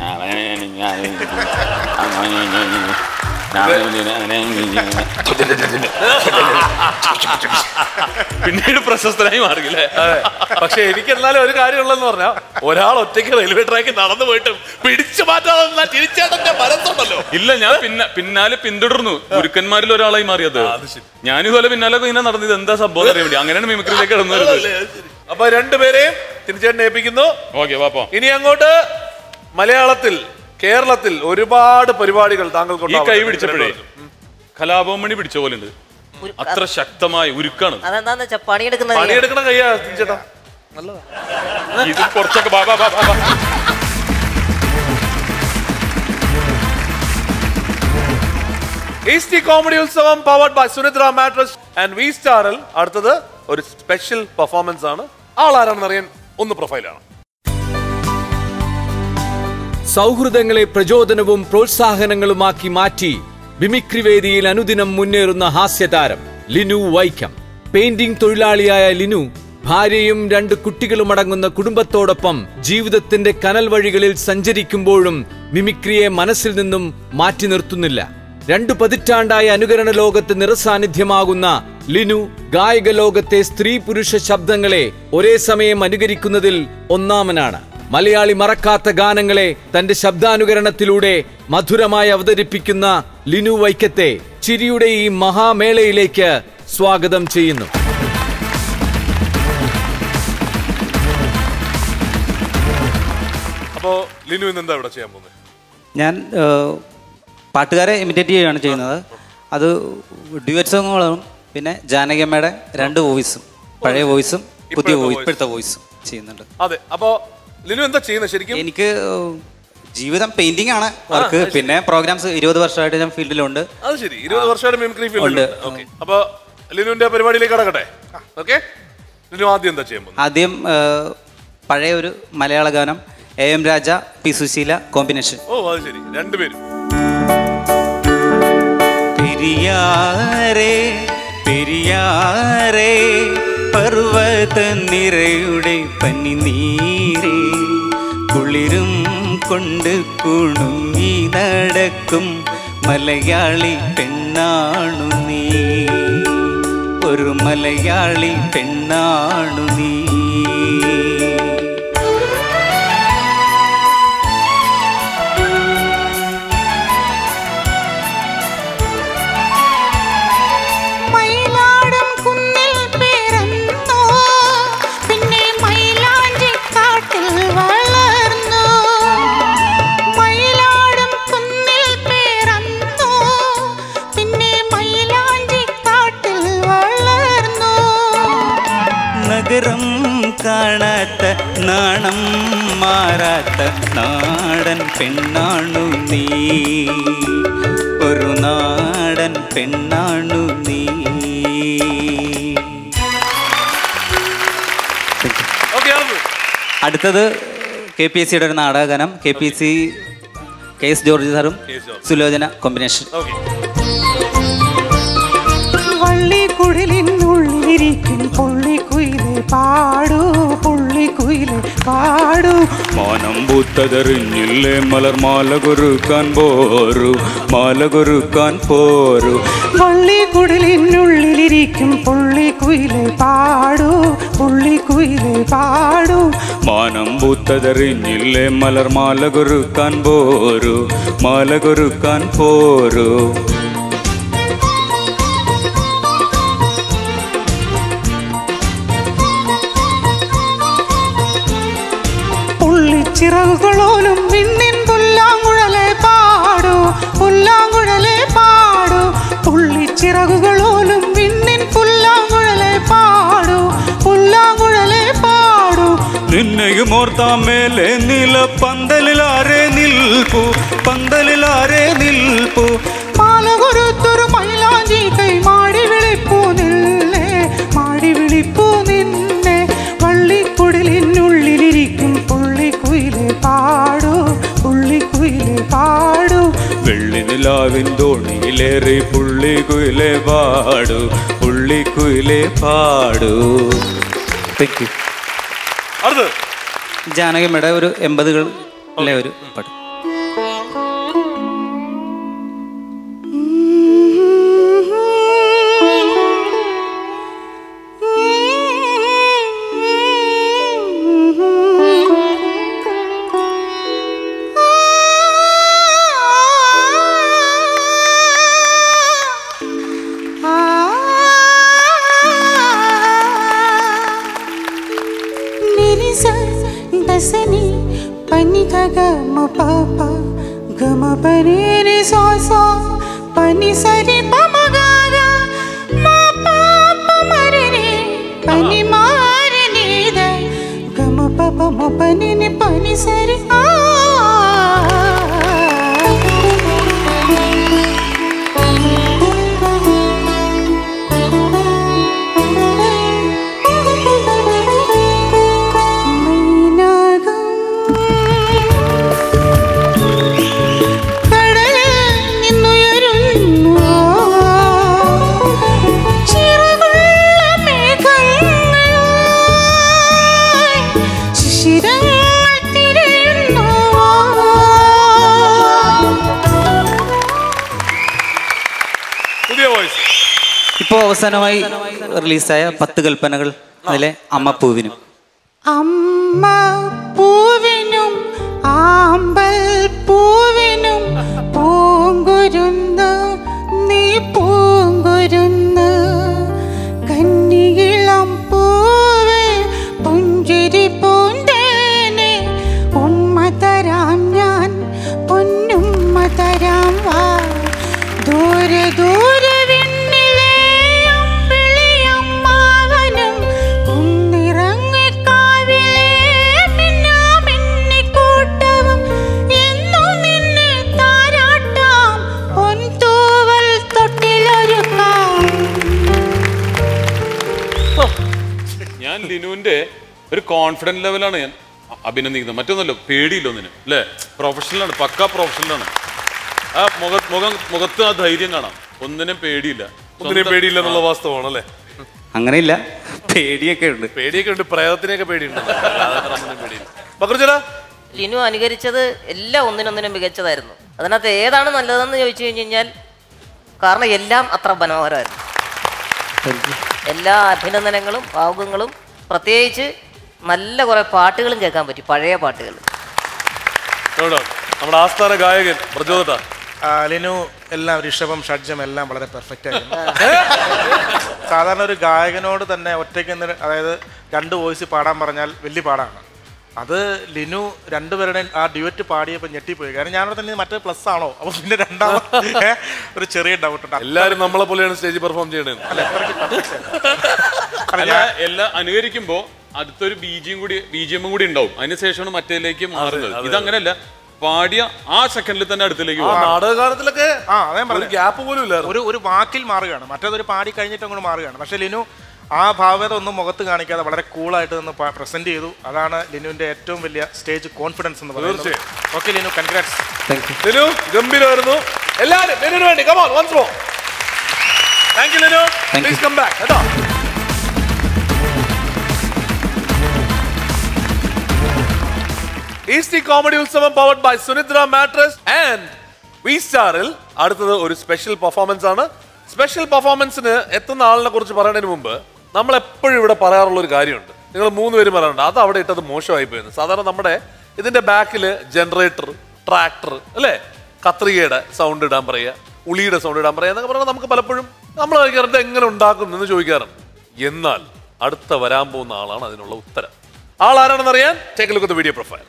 പിന്നീട് പ്രശസ്തനായി മാറിയില്ലേ അതെ. പക്ഷെ എനിക്ക് എന്നാലും ഒരു കാര്യമുള്ളതെന്ന് പറഞ്ഞാൽ ഒരാൾ ഒറ്റയ്ക്ക് റെയിൽവേ ട്രാക്കിൽ നടന്നു പോയിട്ട് പിടിച്ചു മാറ്റാതെ തിരിച്ചേട്ടന്റെ മനസ്സുണ്ടല്ലോ ഇല്ല ഞാൻ പിന്നെ പിന്നാലെ പിന്തുടർന്നു ഗുരുക്കന്മാരിൽ ഒരാളായി മാറിയത് ഞാനിതുപോലെ പിന്നാലെ ഇങ്ങനെ നടന്നത് എന്താ സംഭവം എന്ന് അറിയാൻ വേണ്ടി അങ്ങനെയാണ് മിമിക്രിയിലേക്ക് കടന്നു വരുന്നത് അപ്പൊ രണ്ടുപേരെയും തിരിച്ചേട്ടനെ ഏൽപ്പിക്കുന്നു ഓക്കെ വാപ്പോ ഇനി അങ്ങോട്ട് മലയാളത്തിൽ കേരളത്തിൽ ഒരുപാട് പരിപാടികൾ താങ്കൾക്ക് ഈ കൈ പിടിച്ചപ്പോഴേ കലാഭവൻ മണി പിടിച്ച പോലെ ഉണ്ട് അത്ര ശക്തമായ ഉരുക്കാണ് അതെന്താന്ന് വെച്ചാ പണിയെടുക്കുന്ന കൈയാ. പണിയെടുക്കണ കയ്യാ തിരിച്ചേട്ടാ ഇത് കുറച്ചൊക്കെ ബാ, ബാ, ബാ, ബാ, ബാ. ഈസ്റ്റി കോമഡി ഉത്സവം powered by Sunidra mattress and V സ്റ്റാറിൽ അടുത്തത് ഒരു സ്പെഷ്യൽ പെർഫോമൻസ് ആണ് ആളാരാണെന്ന് അറിയാൻ ഒന്ന് പ്രൊഫൈലാണ് സൗഹൃദങ്ങളെ പ്രചോദനവും പ്രോത്സാഹനങ്ങളുമാക്കി മാറ്റി മിമിക്രി വേദിയിൽ അനുദിനം മുന്നേറുന്ന ഹാസ്യതാരം ലിനു വൈക്കം പെയിന്റിംഗ് തൊഴിലാളിയായ ലിനു ഭാര്യയും രണ്ട് കുട്ടികളും അടങ്ങുന്ന കുടുംബത്തോടൊപ്പം ജീവിതത്തിന്റെ കനൽ വഴികളിൽ സഞ്ചരിക്കുമ്പോഴും മിമിക്രിയെ മനസ്സിൽ നിന്നും മാറ്റി നിർത്തുന്നില്ല രണ്ടു പതിറ്റാണ്ടായ അനുകരണ ലോകത്ത് നിറസാന്നിധ്യമാകുന്ന ലിനു ഗായക ലോകത്തെ സ്ത്രീ പുരുഷ ശബ്ദങ്ങളെ ഒരേ സമയം അനുകരിക്കുന്നതിൽ ഒന്നാമനാണ് മലയാളി മറക്കാത്ത ഗാനങ്ങളെ തന്റെ ശബ്ദാനുകരണത്തിലൂടെ മധുരമായി അവതരിപ്പിക്കുന്ന ലിനു വൈക്കത്തെ ചിരിയുടെ ഈ മഹാമേളയിലേക്ക് സ്വാഗതം ചെയ്യുന്നു അപ്പോ ലിനു ഇന്ന് എന്താ ഇവിടെ ചെയ്യാൻ പോകുന്നത് ഞാൻ ഏഹ്, പാട്ടുകാരെ ഇമിറ്റേറ്റ് ചെയ്യുകയാണ് ചെയ്യുന്നത് അത് ഡ്യുവറ്റ് സോങ്ങുകളും പിന്നെ ജാനകിയമ്മയുടെ രണ്ട് വോയിസും പഴയ വോയിസും പുതിയ ഇപ്പോഴത്തെ വോയിസ് voice. ഇപ്പോഴത്തെ വോയിസും ചെയ്യുന്നുണ്ട് അതെ അപ്പോ ലിനു എന്താ ചെയ്യുന്നത് ശരിക്കും എനിക്ക് ഏഹ്, ജീവിതം പെയിന്റിംഗ് ആണ് വർക്ക് പിന്നെ പ്രോഗ്രാംസ് ഇരുപത് വർഷമായിട്ട് ഞാൻ ഫീൽഡിലുണ്ട് അത് ശരി ഇരുപത് വർഷമായിട്ട് മിമിക്രി ഉണ്ട്. ഫീൽഡ് ഓക്കെ അപ്പൊ ലിനുവിന്റെ പരിപാടിയിലേക്ക് കടക്കട്ടെ ഓക്കെ ലിനു ആദ്യം എന്താ ചെയ്യാൻ പോകുന്നത് ആദ്യം ഏഹ്, പഴയ ഒരു മലയാള ഗാനം A M Raja P Susheela combination ഓ അത് ശരി രണ്ടുപേരും പെരിയാറേ പെരിയാറേ പർവ്വത നിറയുടെ പനിനീരേ കുളിരും കൊണ്ട് കുണുങ്ങി നടക്കും മലയാളി പെണ്ണാണു നീ ഒരു മലയാളി പെണ്ണാണു നീ മയിലാടും കുന്നിൽ പിറന്നു പിന്നെ മയിലാഞ്ചി കാട്ടിൽ വളർന്നു മയിലാടും കുന്നിൽ പിറന്നു പിന്നെ മയിലാഞ്ചി നഗരം കാണാത്ത നാണം മാറാത്ത നാടൻ പെണ്ണാണു നീ ഒരു നാടൻ പെണ്ണാണു നീ ഓക്കെ അടുത്ത് അടുത്തത് കെ പി എസ് സിയുടെ ഒരു നാടകഗാനം K P S C K S George സാറും സുലോചന കോമ്പിനേഷൻ വള്ളിക്കുഴലിനുള്ളിലിരിക്കും പുള്ളിക്കുയിലെ പാടൂ പുള്ളിക്കുയിലെ പാടൂ മാനം പൂത്തതെറിഞ്ഞില്ലേ മലർമാല കൊരുക്കാൻ പോരു മാല കൊരുക്കാൻ പോരു വള്ളിക്കുഴലിനുള്ളിലിരിക്കും പുള്ളിക്കുയിലെ പാടൂ പുള്ളിക്കുയിലെ പാടൂ മാനം പൂത്തതെറിഞ്ഞില്ലേ മലർമാല കൊരുക്കാൻ പോരു മാല കൊരുക്കാൻ പോരു പുള്ളിച്ചിറകുകളോലും വിണ്ണിൻ പുല്ലാങ്കുഴലെ പാടൂ പുല്ലാങ്കുഴലെ പാടൂ പുള്ളിച്ചിറകുകളോലും വിണ്ണിൻ പുല്ലാങ്കുഴലെ പാടൂ പുല്ലാങ്കുഴലെ പാടൂ നിന്നെയും ഓർത്താൻ മേലെ നില പന്തലിലാരെ നിൽപ്പു പന്തലിലാരെ നിൽപ്പു മാലകൊരുത്തൊരു മൈലാഞ്ചി കൈ മാടി വിളിപ്പൂ നിന്നെ മാടി വിളിപ്പൂ നിന്നെ വള്ളിക്കുടലിനുള്ളിലിരിക്കും പുള്ളിക്കുയിലെ പാടൂ പുള്ളിക്കുയിലെ പാടൂ വെള്ളി നിലാവിൻ തോണിയിലേറി പുള്ളി കുയിലെ പാടു പുള്ളി കുയിലെ പാടു താങ്ക് യു അടുത്ത് ജാനകിയമ്മയുടെ ഒരു എൺപതുകളിലെ ഒരു പാട്ട് నిరిస దసని పని గగ మ పాప గమ పని రి సో సో పని సరి పమ గగ మ పాప మరి రి పని మారి నీద గమ పాప మ పని ని పని సరి ఆ കടലിൽ നിന്നുയരുന്നു ചിറകുള്ള മേഘങ്ങൾ ശിശിരങ്ങൾ തിരയുന്നു പുതിയ വോയിസ് ഇപ്പോൾ അവസാനമായി റിലീസായ പത്ത് കൽപ്പനകൾ അതിലെ അമ്മ പൂവിനും അമ്മ പൂവിനും ആമ്പൽ പൂവിനും പൂങ്കുരുന്ന് നീ പൂങ്കുരുന്ന് കന്നിയിളം പൂവ് പുഞ്ചിരി പൂന്തേനെ ഉമ്മ തരാം ഞാൻ പൊന്നുമ്മ തരാം വാ ദൂരെ ദൂരെ വിണ്ണിലെ അമ്പിളിയമ്മാവനും കുന്നിറങ്ങിക്കാവിലെ മിന്നാമിന്നിക്കൂട്ടവും എന്നും നിന്നെ താരാട്ടാം പൊൻതൂവൽ തൊട്ടിലൊരുക്കാം ഞാൻ ലിനുവിന്റെ ഒരു കോൺഫിഡൻസ് ലെവലാണ് ഞാൻ അ- അഭിനന്ദിക്കുന്നത് മറ്റൊന്നല്ലോ പേടിയില്ല ഒന്നിന് അല്ലേ പ്രൊഫഷണലാണ് പക്ക പ്രൊഫഷണലാണ് ആ മുഖ മുഖം മുഖത്ത് ആ ധൈര്യം കാണാം ഒന്നിനും പേടിയില്ല ഒന്നിനെയും പേടിയില്ല എന്നുള്ള വാസ്തവമാണ് അല്ലേ അങ്ങനെയില്ല പേടിയൊക്കെ ഉണ്ട് പേടിയൊക്കെ ഉണ്ട് പ്രേതത്തിനെയൊക്കെ പേടിയുണ്ട് ബക്രജന ലിനു അനുകരിച്ചത് എല്ലാം ഒന്നിനൊന്നിനും മികച്ചതായിരുന്നു അതിനകത്ത് ഏതാണ് നല്ലതെന്ന് ചോദിച്ചു കഴിഞ്ഞ് കഴിഞ്ഞാൽ കാരണം എല്ലാം അത്ര മനോഹരമായിരുന്നു എല്ലാ അഭിനന്ദനങ്ങളും ഭാവുകങ്ങളും പ്രത്യേകിച്ച് നല്ല കുറെ പാട്ടുകളും കേൾക്കാൻ പറ്റി പഴയ പാട്ടുകൾ എവിടെ? നമ്മുടെ ആസ്ഥാന ഗായകൻ പ്രചോദന ആ, ലിനു എല്ലാം ഋഷഭം ഷഡ്ജം എല്ലാം വളരെ പെർഫെക്റ്റ് ആയിരുന്നു സാധാരണ ഒരു ഗായകനോട് തന്നെ ഒറ്റയ്ക്ക് നിന്ന് അതായത് രണ്ട് വോയിസ് പാടാൻ പറഞ്ഞാൽ വലിയ പാടാണ് അത് ലിനു രണ്ടുപേരുടെയും ആ ഡ്യൂറ്റ് പാടിയപ്പോൾ ഞെട്ടിപ്പോയി കാരണം ഞാനവിടെ തന്നെ മറ്റേ പ്ലസ് ആണോ അപ്പൊ പിന്നെ രണ്ടാമത് ഏ, ഒരു ചെറിയ ഡൗട്ട് ഉണ്ട് എല്ലാരും നമ്മളെ പോലെയാണ് സ്റ്റേജിൽ പെർഫോം ചെയ്യണത് അല്ല എല്ലാം അനുകരിക്കുമ്പോ അടുത്തൊരു ബീജിയും കൂടി ബീജിയമും കൂടി ഉണ്ടാവും അതിനുശേഷമാണ് മറ്റേലേക്ക് മാറുന്നത് അതെ. ഇതങ്ങനെയല്ല പാടിയ ആ സെക്കൻഡിൽ തന്നെ അടുത്തിലേക്ക് ആ, പോകും നാടകകാലത്തിലൊക്കെ ആ അതേ ഒരു ഗ്യാപ്പ് പോലും ഇല്ലായിരുന്നു ഒരു ഒരു വാക്കിൽ മാറുകയാണ് മറ്റേതൊരു പാടി കഴിഞ്ഞിട്ട് അങ്ങോട്ട് മാറുകയാണ് പക്ഷെ ലിനു ആ ഭാവ്യത ഒന്നും മുഖത്ത് കാണിക്കാതെ വളരെ കൂളായിട്ട് നിന്ന് പ്രസന്റ് ചെയ്തു അതാണ് ലിനുവിന്റെ ഏറ്റവും വലിയ സ്റ്റേജ് കോൺഫിഡൻസ് എന്ന് പറയുന്നത് ഓക്കെ ലിനു കൺഗ്രാറ്റ്സ് ലിനു ഗംഭീരമായിരുന്നു എല്ലാരും ലിനുവിന് വേണ്ടി come on once more thank you Linu please come back കേട്ടോ ഈസ്റ്റി കോമഡി ഉത്സവം powered by Sunidra mattress and V സ്റ്റാറിൽ അടുത്തത് ഒരു സ്പെഷ്യൽ പെർഫോമൻസ് ആണ് സ്പെഷ്യൽ പെർഫോമൻസിന് എത്തുന്ന ആളിനെ കുറിച്ച് പറയുന്നതിന് മുമ്പ് നമ്മൾ എപ്പോഴും ഇവിടെ പറയാറുള്ള ഒരു കാര്യമുണ്ട് നിങ്ങൾ മൂന്ന് പേരും പറയാറുണ്ട് അത് അവിടെ ഇട്ടത് മോശമായി പോയെന്ന് സാധാരണ നമ്മുടെ ഇതിന്റെ ബാക്കിൽ ജനറേറ്റർ ട്രാക്ടർ അല്ലേ കത്രികയുടെ സൗണ്ട് ഇടാൻ പറയുക ഉളിയുടെ സൗണ്ട് ഇടാൻ പറയുക എന്നൊക്കെ പറഞ്ഞാൽ നമുക്ക് പലപ്പോഴും നമ്മൾ കഴിക്കാറുണ്ട് എങ്ങനെ ഉണ്ടാക്കും എന്ന് ചോദിക്കാറുണ്ട് എന്നാൽ അടുത്ത വരാൻ പോകുന്ന ആളാണ് അതിനുള്ള ഉത്തരം ആൾ ആരാണെന്ന് അറിയാൻ ടേക്ക് ലുക്ക് വീഡിയോ പ്രൊഫൈൽ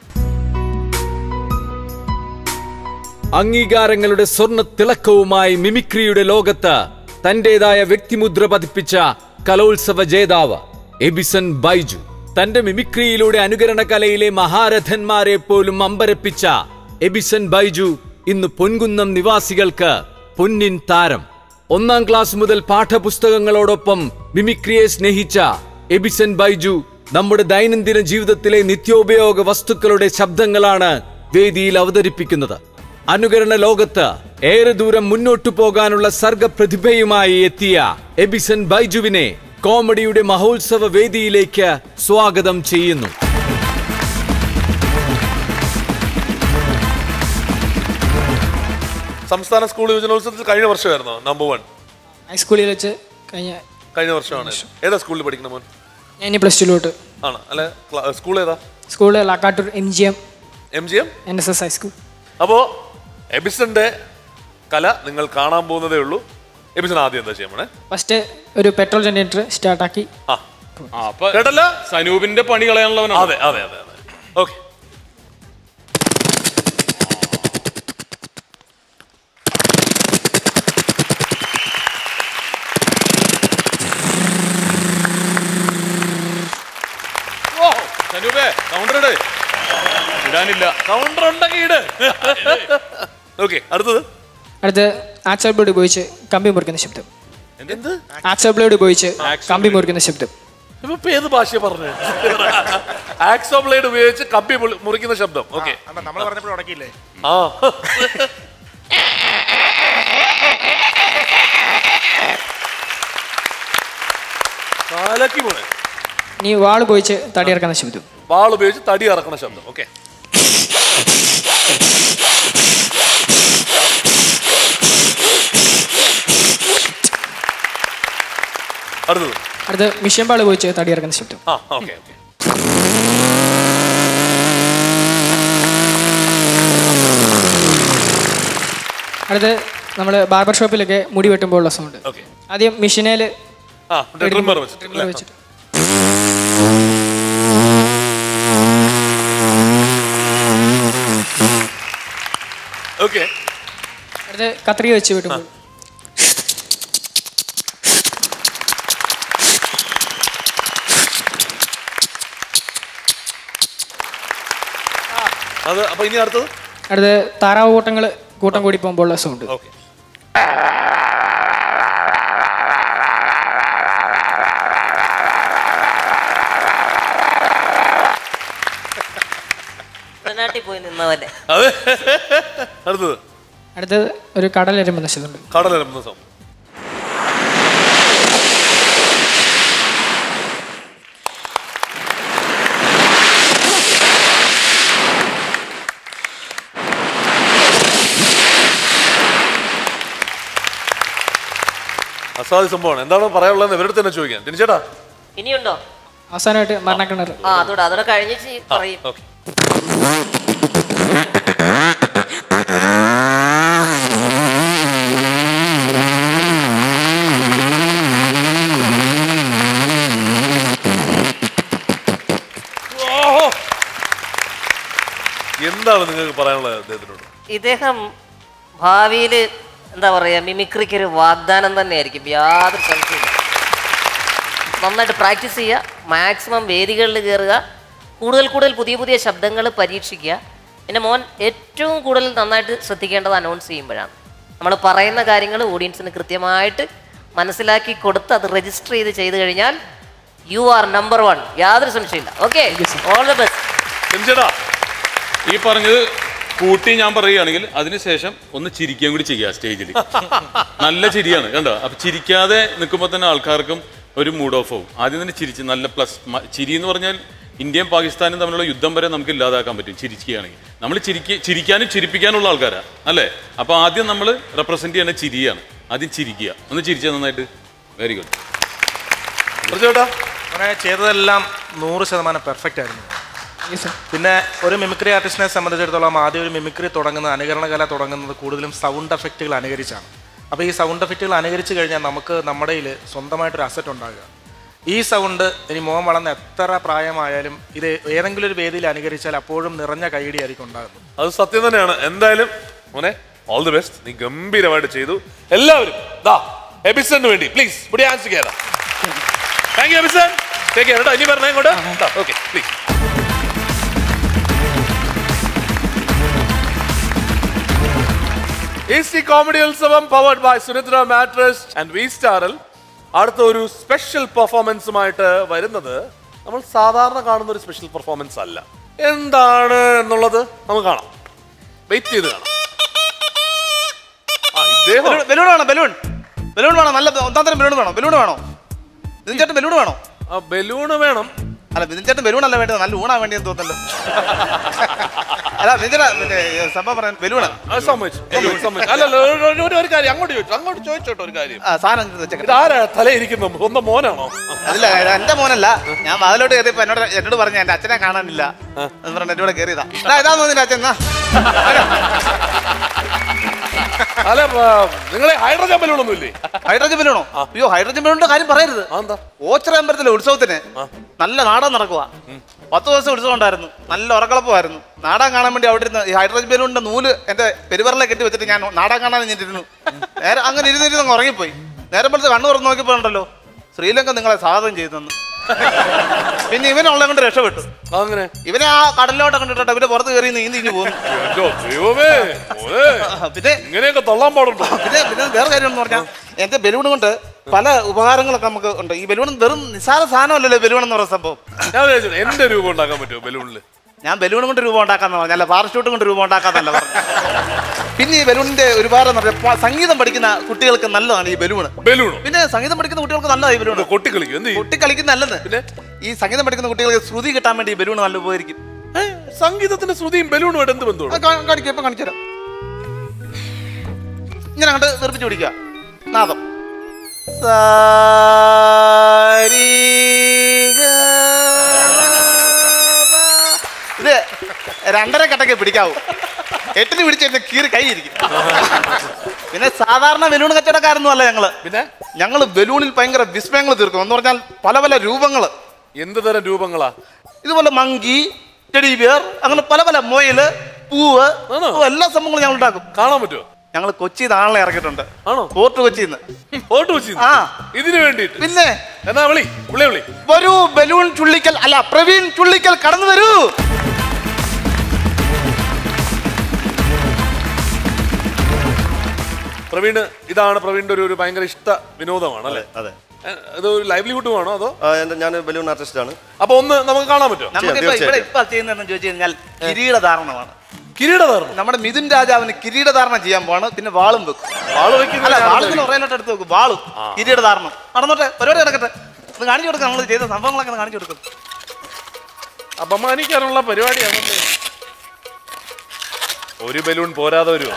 അംഗീകാരങ്ങളുടെ സ്വർണ്ണ തിളക്കവുമായി മിമിക്രിയുടെ ലോകത്ത് തന്റേതായ വ്യക്തിമുദ്ര പതിപ്പിച്ച കലോത്സവ ജേതാവ് എബിസൺ ബൈജു തന്റെ മിമിക്രിയിലൂടെ അനുകരണ കലയിലെ മഹാരഥന്മാരെ പോലും അമ്പരപ്പിച്ച എബിസൺ ബൈജു ഇന്ന് പൊൻകുന്നം നിവാസികൾക്ക് പൊന്നിൻ താരം ഒന്നാം ക്ലാസ് മുതൽ പാഠപുസ്തകങ്ങളോടൊപ്പം മിമിക്രിയെ സ്നേഹിച്ച എബിസൺ ബൈജു നമ്മുടെ ദൈനംദിന ജീവിതത്തിലെ നിത്യോപയോഗ വസ്തുക്കളുടെ ശബ്ദങ്ങളാണ് വേദിയിൽ അവതരിപ്പിക്കുന്നത് അനുകരണ ലോകത്ത് ഏറെ ദൂരം മുന്നോട്ടു പോകാനുള്ള സർഗപ്രതിഭയുമായി എത്തിയ എബിസൺ ബൈജുവിനെ കോമഡിയുടെ മഹോത്സവ വേദിയിലേക്ക് സ്വാഗതം ചെയ്യുന്നു സംസ്ഥാന സ്കൂൾ യുവജനോത്സവത്തിൽ കഴിഞ്ഞ വർഷമായിരുന്നോ നമ്പർ വൺ ഹൈസ്കൂളിൽ വെച്ച് കഴിഞ്ഞ കഴിഞ്ഞ വർഷമാണ് ഏതാ സ്കൂളിൽ പഠിക്കുന്ന മോൻ ഞാൻ ഇനി പ്ലസ് ടുലോട്ട് ആണ് അല്ലെ സ്കൂൾ ഏതാ സ്കൂളിൽ ലാക്കാട്ടൂർ M G M M G M N S S high school അപ്പോ എബിസന്റെ കല നിങ്ങൾ കാണാൻ പോകുന്നതേ ഉള്ളൂ എബിസൺ ആദ്യം എന്താ ചെയ്യണേ ഫസ്റ്റ് ഒരു പെട്രോൾ ജനറേറ്റർ സ്റ്റാർട്ടാക്കി ആ, അപ്പൊ സനൂപിന്റെ പണി കളയാനുള്ളവനാണ് അതെ അതെ അതെ അതെ ഓക്കെ സനൂപേ കൗണ്ടർ ഇട് ഇടാനില്ല കൗണ്ടർ ഉണ്ടെങ്കിൽ ഇട് ഓക്കെ അടുത്തത് അടുത്ത് ആക്സൽ ബ്ലേഡ് ഉപയോഗിച്ച് കമ്പി മുറിക്കുന്ന ശബ്ദം എന്ത് ആക്സൽ ബ്ലേഡ് ഉപയോഗിച്ച് കമ്പി മുറിക്കുന്ന ശബ്ദം ഇപ്പൊ ഇപ്പൊ ഏത് ഭാഷ പറഞ്ഞു ആക്സോ ബ്ലേഡ് ഉപയോഗിച്ച് കമ്പി മുളി- മുറിക്കുന്ന ശബ്ദം ഓക്കെ നമ്മൾ പറഞ്ഞപ്പോൾ ഉടക്കിയില്ലേ ആ കാലക്കി പോണേ ഇനി വാൾ ഉപയോഗിച്ച് തടി ഇറക്കുന്ന ശബ്ദം വാൾ ഉപയോഗിച്ച് തടി ഇറക്കണ ശബ്ദം ഓക്കെ അടുത്തത് അടുത്ത് മിഷ്യൻ ബാൾ ഉപയോഗിച്ച് തടി ഇറക്കുന്ന ശബ്ദം ആ ഓക്കെ ഓക്കെ അടുത്ത് നമ്മൾ ബാർബർ ഷോപ്പിലൊക്കെ മുടി വെട്ടുമ്പോൾ ഉള്ള സൗണ്ട് ഓക്കെ ആദ്യം മെഷീനേൽ ആ ട്രിമ്മർ വെച്ചിട്ട് ട്രിമ്മർ വെച്ചിട്ട് ഓക്കെ അടുത്ത് കത്രിക വെച്ച് വെട്ടുമ്പോൾ അത് അപ്പൊ ഇനി അടുത്തത് അടുത്ത് താറാവ് കൂട്ടങ്ങൾ കൂട്ടം കൂടി പോകുമ്പോൾ ഉള്ള സൗണ്ട് ഓക്കെ നാട്ടിൽ പോയി നിന്നവല്ലേ അതെ അടുത്തത് അടുത്തത് ഒരു കടലരുമ്പുന്ന ശബ്ദമുണ്ട് കടലിറങ്ങുന്ന സംഭവം അസാധ്യ സംഭവമാണ് എന്താണ് പറയാനുള്ളത് ഇവരുടെ തന്നെ ചോദിക്കാൻ തിരിച്ചേട്ടാ ഇനിയുണ്ടോ അവസാനമായിട്ട് മരണക്കിണർ ആ അതോടെ അതോടെ കഴിഞ്ഞിട്ട് പറയും ഓക്കെ എന്താണ് നിങ്ങൾക്ക് പറയാനുള്ളത് അദ്ദേഹത്തിനോട് ഇദ്ദേഹം ഭാവിയിൽ എന്താ പറയുക മിമിക്രിക്ക് ഒരു വാഗ്ദാനം തന്നെയായിരിക്കും യാതൊരു സംശയമില്ല നന്നായിട്ട് പ്രാക്ടീസ് ചെയ്യുക മാക്സിമം വേദികളിൽ കയറുക കൂടുതൽ കൂടുതൽ പുതിയ പുതിയ ശബ്ദങ്ങൾ പരീക്ഷിക്കുക പിന്നെ മോൻ ഏറ്റവും കൂടുതൽ നന്നായിട്ട് ശ്രദ്ധിക്കേണ്ടത് അനൗൺസ് ചെയ്യുമ്പോഴാണ് നമ്മൾ പറയുന്ന കാര്യങ്ങൾ ഓഡിയൻസിന് കൃത്യമായിട്ട് മനസ്സിലാക്കി കൊടുത്ത് അത് രജിസ്റ്റർ ചെയ്ത് ചെയ്ത് കഴിഞ്ഞാൽ യു ആർ നമ്പർ വൺ യാതൊരു സംശയമില്ല ഓക്കെ ഓൾ ദ ബെസ്റ്റ് ഈ പറഞ്ഞത് കൂട്ടി ഞാൻ പറയുകയാണെങ്കിൽ അതിനുശേഷം ഒന്ന് ചിരിക്കുകയും കൂടി ചെയ്യുക സ്റ്റേജിൽ നല്ല ചിരിയാണ് കണ്ടോ അപ്പൊ ചിരിക്കാതെ നിൽക്കുമ്പോൾ തന്നെ ആൾക്കാർക്കും ഒരു മൂഡ് ഓഫ് ആവും ആദ്യം തന്നെ ചിരിച്ച് നല്ല പ്ലസ് ചിരി എന്ന് പറഞ്ഞാൽ ഇന്ത്യയും പാകിസ്ഥാനും തമ്മിലുള്ള യുദ്ധം വരെ നമുക്ക് ഇല്ലാതാക്കാൻ പറ്റും ചിരിക്കുകയാണെങ്കിൽ നമ്മൾ ചിരിക്ക ചിരിക്കാനും ചിരിപ്പിക്കാനുള്ള ആൾക്കാരാ അല്ലേ അപ്പൊ ആദ്യം നമ്മൾ റെപ്രസെന്റ് ചെയ്യുന്ന ചിരിയാണ് ആദ്യം ചിരിക്കുക ഒന്ന് ചിരിച്ചാൽ നന്നായിട്ട് വെരി ഗുഡ് അങ്ങനെ ചെയ്തതെല്ലാം നൂറ് ശതമാനം പെർഫെക്റ്റ് ആയിരുന്നു പിന്നെ ഒരു മിമിക്രി ആർട്ടിസ്റ്റിനെ സംബന്ധിച്ചിടത്തോളം ആദ്യം ഒരു മിമിക്രി തുടങ്ങുന്നത് അനുകരണ കല തുടങ്ങുന്നത് കൂടുതലും സൗണ്ട് എഫക്റ്റുകൾ അനുകരിച്ചാണ് അപ്പോൾ ഈ സൗണ്ട് എഫക്റ്റുകൾ അനുകരിച്ച് കഴിഞ്ഞാൽ നമുക്ക് നമ്മുടെ കയ്യിൽ സ്വന്തമായിട്ടൊരു അസറ്റ് ഉണ്ടാകുക ഈ സൗണ്ട് ഇനി മോൻ വളർന്ന എത്ര പ്രായമായാലും ഇത് ഏതെങ്കിലും ഒരു വേദിയിൽ അനുകരിച്ചാൽ അപ്പോഴും നിറഞ്ഞ കൈയടി ആയിരിക്കും ഉണ്ടാകുന്നത് അത് സത്യം തന്നെയാണ് എന്തായാലും മോനെ ഓൾ ദി ബെസ്റ്റ് നീ ഗംഭീരമായിട്ട് ചെയ്തു എല്ലാവരും ദാ എബിസന് വേണ്ടി പ്ലീസ് ഇവിടെ ആൻസ് കയറാം thank you Ebison take care കേട്ടോ ഇനി പറഞ്ഞേ ഇങ്ങോട്ട് ഓക്കെ പ്ലീസ് ഈസി കോമഡി ഉത്സവം powered by Sunitra mattress and V സ്റ്റാറിൽ അടുത്ത ഒരു സ്പെഷ്യൽ പെർഫോമൻസുമായിട്ട് വരുന്നത് നമ്മൾ സാധാരണ കാണുന്ന ഒരു സ്പെഷ്യൽ പെർഫോമൻസ് അല്ല എന്താണ് എന്നുള്ളത് നമുക്ക് കാണാം വെയിറ്റ് ചെയ്ത് കാണാം ആ, ഇദ്ദേഹം ബലൂൺ വേണം ബലൂൺ ബലൂൺ വേണം നല്ല ഒന്നാം തരം ബലൂൺ വേണം ബലൂൺ വേണോ നിതിൻ ചേട്ടൻ ബലൂൺ വേണോ ബലൂൺ വേണം അല്ല നിതിൻ ചേട്ടൻ ബലൂൺ അല്ല വേണ്ടത് നല്ല ഊണാ വേണ്ടിയെന്ന് തോന്നല്ലോ അല്ല നിതിൻ ചേട്ടാ മറ്റേ സംഭവം പറയാൻ ബലൂണ് അത് സമ്മതിച്ചു സമ്മതിച്ചു, സമ്മതിച്ചു. അല്ലല്ല ഒരു- ഒരു- ഒരു- ഒരു കാര്യം അങ്ങോട്ട് ചോദിച്ചു അങ്ങോട്ട് ചോദിച്ചോട്ടോ ഒരു കാര്യം ആ സാധനം ഇങ്ങ് വെച്ചേക്കട്ടെ. ഇതാരാ തലയിരിക്കുന്ന സ്വന്തം മോനാണോ അല്ല എന്റെ മോനല്ല ഞാൻ വാതിലോട്ട് കയറിയപ്പോ എന്നോട് എന്നോട് പറഞ്ഞു എന്റെ അച്ഛനെ കാണാനില്ല എന്ന് പറഞ്ഞ എന്റെ കൂടെ കയറിയതാ ഇതാ ഇതാ തോന്നില്ല അച്ഛൻ എന്നാ അല്ല നിങ്ങളെ ഹൈഡ്രജൻ ബലൂൺ ഒന്നും ഇല്ലേ ഹൈഡ്രജൻ ബലൂണോ അയ്യോ ഹൈഡ്രജൻ ബലൂണിന്റെ കാര്യം പറയരുത് ഓച്ചിറ അമ്പലത്തിലെ ഉത്സവത്തിന് നല്ല നാടകം നടക്കുക പത്ത് ദിവസം ഉത്സവം ഉണ്ടായിരുന്നു നല്ല ഉറക്കളപ്പമായിരുന്നു നാടകം കാണാൻ വേണ്ടി അവിടെ ഇരുന്ന് ഈ ഹൈഡ്രജൻ ബലൂണിന്റെ നൂല് എന്റെ പെരുവറിലെ കെട്ടി വെച്ചിട്ട് ഞാൻ നാടകം കാണാൻ ഇരുന്നു നേരെ അങ്ങനെ ഇരുന്നിരുന്ന് അങ്ങ് ഉറങ്ങിപ്പോയി നേരം പോലത്തെ കണ്ണു തുറന്ന് നോക്കിയപ്പോൾ ഉണ്ടല്ലോ ശ്രീലങ്ക നിങ്ങളെ സ്വാഗതം ചെയ്തു തന്നു പിന്നെ ഇവനുള്ള കൊണ്ട് രക്ഷപ്പെട്ടു അങ്ങനെ ഇവനെ ആ കടലിലോട്ട് കണ്ടിട്ടോ ഇവര് പുറത്ത് കയറി നീന്തി ഇഞ്ഞു പോകുന്നു എന്റെ ദൈവമേ മോനെ പിന്നെ ഇങ്ങനെയൊക്കെ തള്ളാൻ പാടുണ്ടോ പിന്നെ പിന്നെ വേറെ കാര്യം എന്ന് പറഞ്ഞാൽ എന്റെ ബലൂൺ കൊണ്ട് പല ഉപകാരങ്ങളൊക്കെ നമുക്ക് ഉണ്ട് ഈ ബലൂൺ വെറും നിസ്സാര സാധനമല്ലല്ലോ ബലൂൺ എന്ന് പറയുന്ന സംഭവം ഞാൻ വിചാരിച്ചു എന്റെ രൂപം ഉണ്ടാക്കാൻ പറ്റുമോ ബലൂണില് ഞാൻ ബലൂൺ കൊണ്ട് രൂപം ഉണ്ടാക്കാന്ന് പറഞ്ഞല്ല പാരഷൂട്ട് കൊണ്ട് രൂപം ഉണ്ടാക്കാന്നല്ല പറഞ്ഞു പിന്നെ ഈ ബലൂണിന്റെ ഒരുപാട് എന്ന് പറഞ്ഞാൽ പ- സംഗീതം പഠിക്കുന്ന കുട്ടികൾക്ക് നല്ലതാണ് ഈ ബലൂൺ ബലൂൺ പിന്നെ സംഗീതം പഠിക്കുന്ന കുട്ടികൾക്ക് നല്ലതാണ് ഈ ബലൂൺ കൊട്ടി കളിക്കും എന്ത് കൊട്ടി കളിക്കുന്ന നല്ലത് പിന്നെ ഈ സംഗീതം പഠിക്കുന്ന കുട്ടികൾക്ക് ശ്രുതി കിട്ടാൻ വേണ്ടി ഈ ബലൂൺ നല്ല ഉപകരിക്കും സംഗീതത്തിന്റെ ശ്രുതിയും ബലൂണുമായിട്ട് എന്ത് ബന്ധമാണ് കാണിക്കാം ഇപ്പൊ കാണിച്ചു തരാം ഇങ്ങനെ അങ്ങോട്ട് നിർമ്മിച്ചു പിടിക്കുക നാദം സാരി ഇത് രണ്ടര കട്ടക്കെ പിടിക്കാവൂ എട്ടിന് പിടിച്ച് എന്റെ കീറി കൈ ഇരിക്കും പിന്നെ സാധാരണ ബലൂൺ കച്ചവടക്കാരൊന്നും അല്ല ഞങ്ങള് പിന്നെ ഞങ്ങള് ബലൂണിൽ ഭയങ്കര വിസ്മയങ്ങൾ തീർക്കും എന്ന് പറഞ്ഞാൽ പല പല രൂപങ്ങള് എന്ത് തരം രൂപങ്ങളാ ഇതുപോലെ മങ്കി ടെഡി ബിയർ അങ്ങനെ പല പല മൊയില് പൂവ് പൂവ് എല്ലാ സംഭവങ്ങളും ഞങ്ങൾ ഉണ്ടാക്കും കാണാൻ പറ്റുമോ ഞങ്ങൾ കൊച്ചി നാളെ ഇറക്കിയിട്ടുണ്ട് ആണോ ഫോർട്ട് കൊച്ചിന്ന് ഫോട്ടോ വെച്ച് ആ ഇതിന് വേണ്ടിയിട്ട് പിന്നെ എന്നാ വിളി വിളി വിളി വരൂ ബലൂൺ ചുള്ളിക്കൽ അല്ല പ്രവീൺ ചുള്ളിക്കൽ കടന്നു വരൂ പ്രവീണ് ഇതാണ് പ്രവീണിന്റെ ഒരു ഒരു ഭയങ്കര ഇഷ്ട വിനോദമാണ് അല്ലേ അതെ ഇത് ഒരു ലൈവ്ലിഹുഡ് ആണോ അതോ ഞാൻ ബലൂൺ ആർട്ടിസ്റ്റ് ആണ് അപ്പൊ ഒന്ന് നമുക്ക് കാണാൻ പറ്റുമോ നമുക്കിപ്പോ ഇവിടെ ഇപ്പൊ ചെയ്യുന്നതെന്ന് ചോദിച്ചു കഴിഞ്ഞാൽ കിരീടധാരണമാണ് കിരീടധാരണം നമ്മുടെ മിഥുൻ രാജാവിന് കിരീടധാരണം ചെയ്യാൻ പോവാണ് പിന്നെ വാളും വെക്കും വാള് വെക്കുന്ന അല്ല ഞാൻ വാളിന് ഉറയിലോട്ട് എടുത്ത് വെക്കും വാളും കിരീടധാരണം നടന്നോട്ടെ പരിപാടി നടക്കട്ടെ ഒന്ന് കാണിച്ചു കൊടുക്കാം നമ്മൾ ചെയ്ത സംഭവങ്ങളൊക്കെ ഒന്ന് കാണിച്ചു കൊടുക്കും അപമാനിക്കാനുള്ള പരിപാടിയാണല്ലേ ഒരു ബലൂൺ പോരാതെ വരുമോ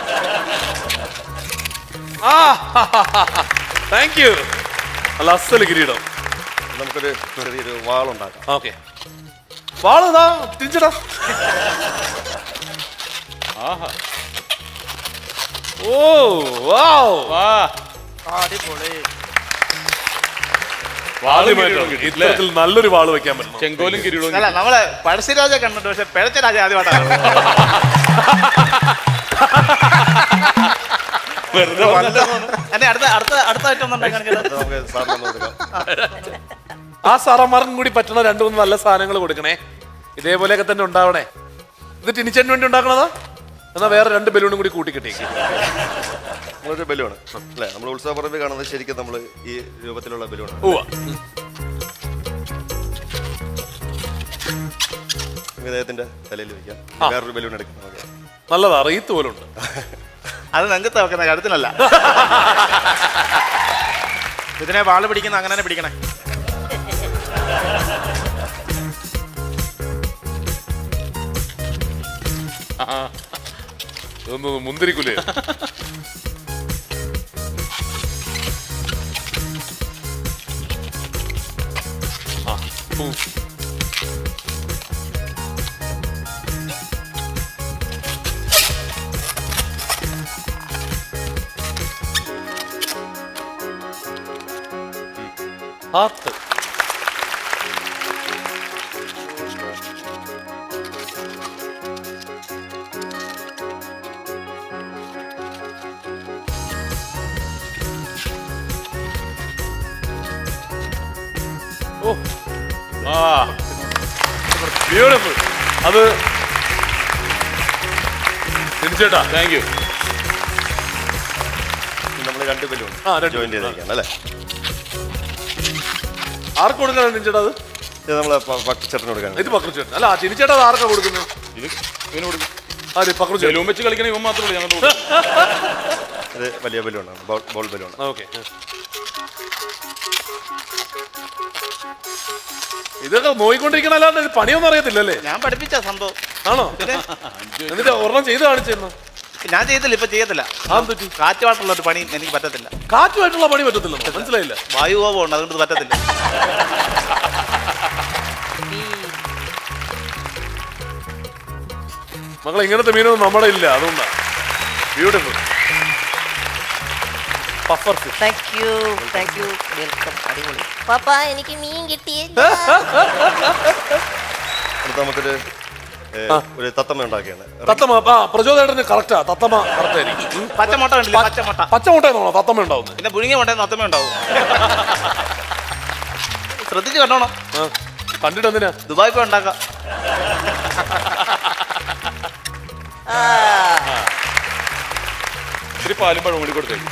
ആ താങ്ക് യു അല്ല അസല് കിരീടം നമുക്കൊരു ചെറിയൊരു വാളുണ്ടാക്കാം ഓക്കെ വാളതാ തിരിച്ചടാ ആഹാ ഓ വാവ് അടിപൊളി ആദ്യമായിട്ടാണ് ഇത്തരത്തിൽ നല്ലൊരു വാള് വെക്കാൻ പറ്റും ചെങ്കോലും കിരീടവും അല്ല നമ്മളെ പഴശ്ശിരാജ കണ്ടിട്ട് പക്ഷെ പിഴച്ച രാജ ആദ്യമായിട്ടാണ് വെറുതെ എന്നെ അടുത്ത അടുത്ത അടുത്ത ഐറ്റം ഒന്നും ഉണ്ടാക്കി കാണിക്കാലോ? നമുക്ക് സാറിന് ഒന്ന് കൊടുക്കാം ആ സാറന്മാർക്കും കൂടി പറ്റുന്ന രണ്ടു മൂന്ന് നല്ല സാധനങ്ങൾ കൊടുക്കണേ ഇതേപോലെയൊക്കെ തന്നെ ഉണ്ടാവണേ ഇത് ടിനിച്ചേന് വേണ്ടി ഉണ്ടാക്കണതാ എന്നാ വേറെ രണ്ട് ബലൂണും കൂടി കൂട്ടിക്കിട്ടേക്ക് നമ്മളൊരു ബലൂൺ അല്ലേ നമ്മൾ ഉത്സവപ്പറമ്പിൽ കാണുന്നത് ശരിക്കും നമ്മൾ ഈ രൂപത്തിലുള്ള ബലൂണാണ് ഉവ്വ. ഇദ്ദേഹത്തിന്റെ തലയിൽ വെക്കാം ആ. വേറൊരു ബലൂൺ എടുക്കാം നമുക്ക് നല്ലതാ റീത്ത് പോലെ ഉണ്ട് അത് നെഞ്ചത്ത് വെക്കുന്ന കഴുത്തിനല്ല ഇതിനെ വാള് പിടിക്കുന്ന അങ്ങനെ തന്നെ പിടിക്കണേ ആ. ഇതൊന്ന് മുന്തിരിക്കുലേ ആ, ഉം. ഹാർട്ട് ഓ ആ ബ്യൂട്ടിഫുൾ അത് തിരിച്ചേട്ടാ താങ്ക് യു നമ്മൾ രണ്ട് ബലൂൺ ആ, രണ്ട് ജോയിൻ ചെയ്തേക്കാം അല്ലേ ആർക്ക് കൊടുക്കണം തിരിച്ചേട്ടാ അത് ഇത് നമ്മളെ പച്ചച്ചട്ടിന് കൊടുക്കാൻ ഇത് പക്രു ചേട്ടൻ അല്ല തിരിച്ചേട്ടാ അത് ആർക്കാ കൊടുക്കുന്നത് ഇത് ഇവന് കൊടുക്കും അതെ പക്രു ചേട്ടൻ ബലൂൺ വെച്ച് കളിക്കണ ഇവൻ മാത്രമേ ഞങ്ങളുടെ ഇത് വലിയ ബലൂണാണ് ബോൾ ബലൂൺ ഓക്കെ ഇതൊക്കെ നോയിക്കൊണ്ടിരിക്കണ അല്ലാണ്ട് ഇത് പണിയൊന്നും അറിയത്തില്ലല്ലേ ഞാൻ പഠിപ്പിച്ച സംഭവം ആണോ എന്നിട്ട് ഒരെണ്ണം ചെയ്ത് കാണിച്ചിരുന്നു ഞാൻ ചെയ്തില്ല ഇപ്പൊ ചെയ്യത്തില്ല കാറ്റുമായിട്ടുള്ള ഒരു പണി എനിക്ക് പറ്റത്തില്ല കാറ്റുമായിട്ടുള്ള പണി പറ്റത്തില്ല മനസ്സിലായില്ല വായുകോപം ഉണ്ട് അതുകൊണ്ട് ഇത് പറ്റത്തില്ല മക്കളെ ഇങ്ങനത്തെ മീനൊന്നും നമ്മുടെ ഇല്ല അതുകൊണ്ടാ beautiful puffer fish thank you thank you welcome അടിപൊളി പാപ്പ എനിക്ക് മീൻ കിട്ടിയേ അടുത്ത നമുക്കൊരു ഏ, ഒരു തത്തമ്മ ഉണ്ടാക്കിയാണ് തത്തമ്മ ആ പ്രചോദനത്തിന് കറക്റ്റാ തത്തമ്മ കറക്റ്റ് ആയിരിക്കും പച്ചമുട്ട കണ്ടില്ലേ പച്ചമുട്ട പച്ചമുട്ട തത്തമ്മ ഉണ്ടാവുന്നത് പിന്നെ പുഴുങ്ങിയ മുട്ട നത്തമേ ഉണ്ടാവും ശ്രദ്ധിച്ച് കണ്ടോണം കണ്ടിട്ട് എന്തിനാ ദുബായ് പോയി ഉണ്ടാക്കാം ഇത്തിരി പാലും പഴം കൂടി കൊടുത്തേക്ക്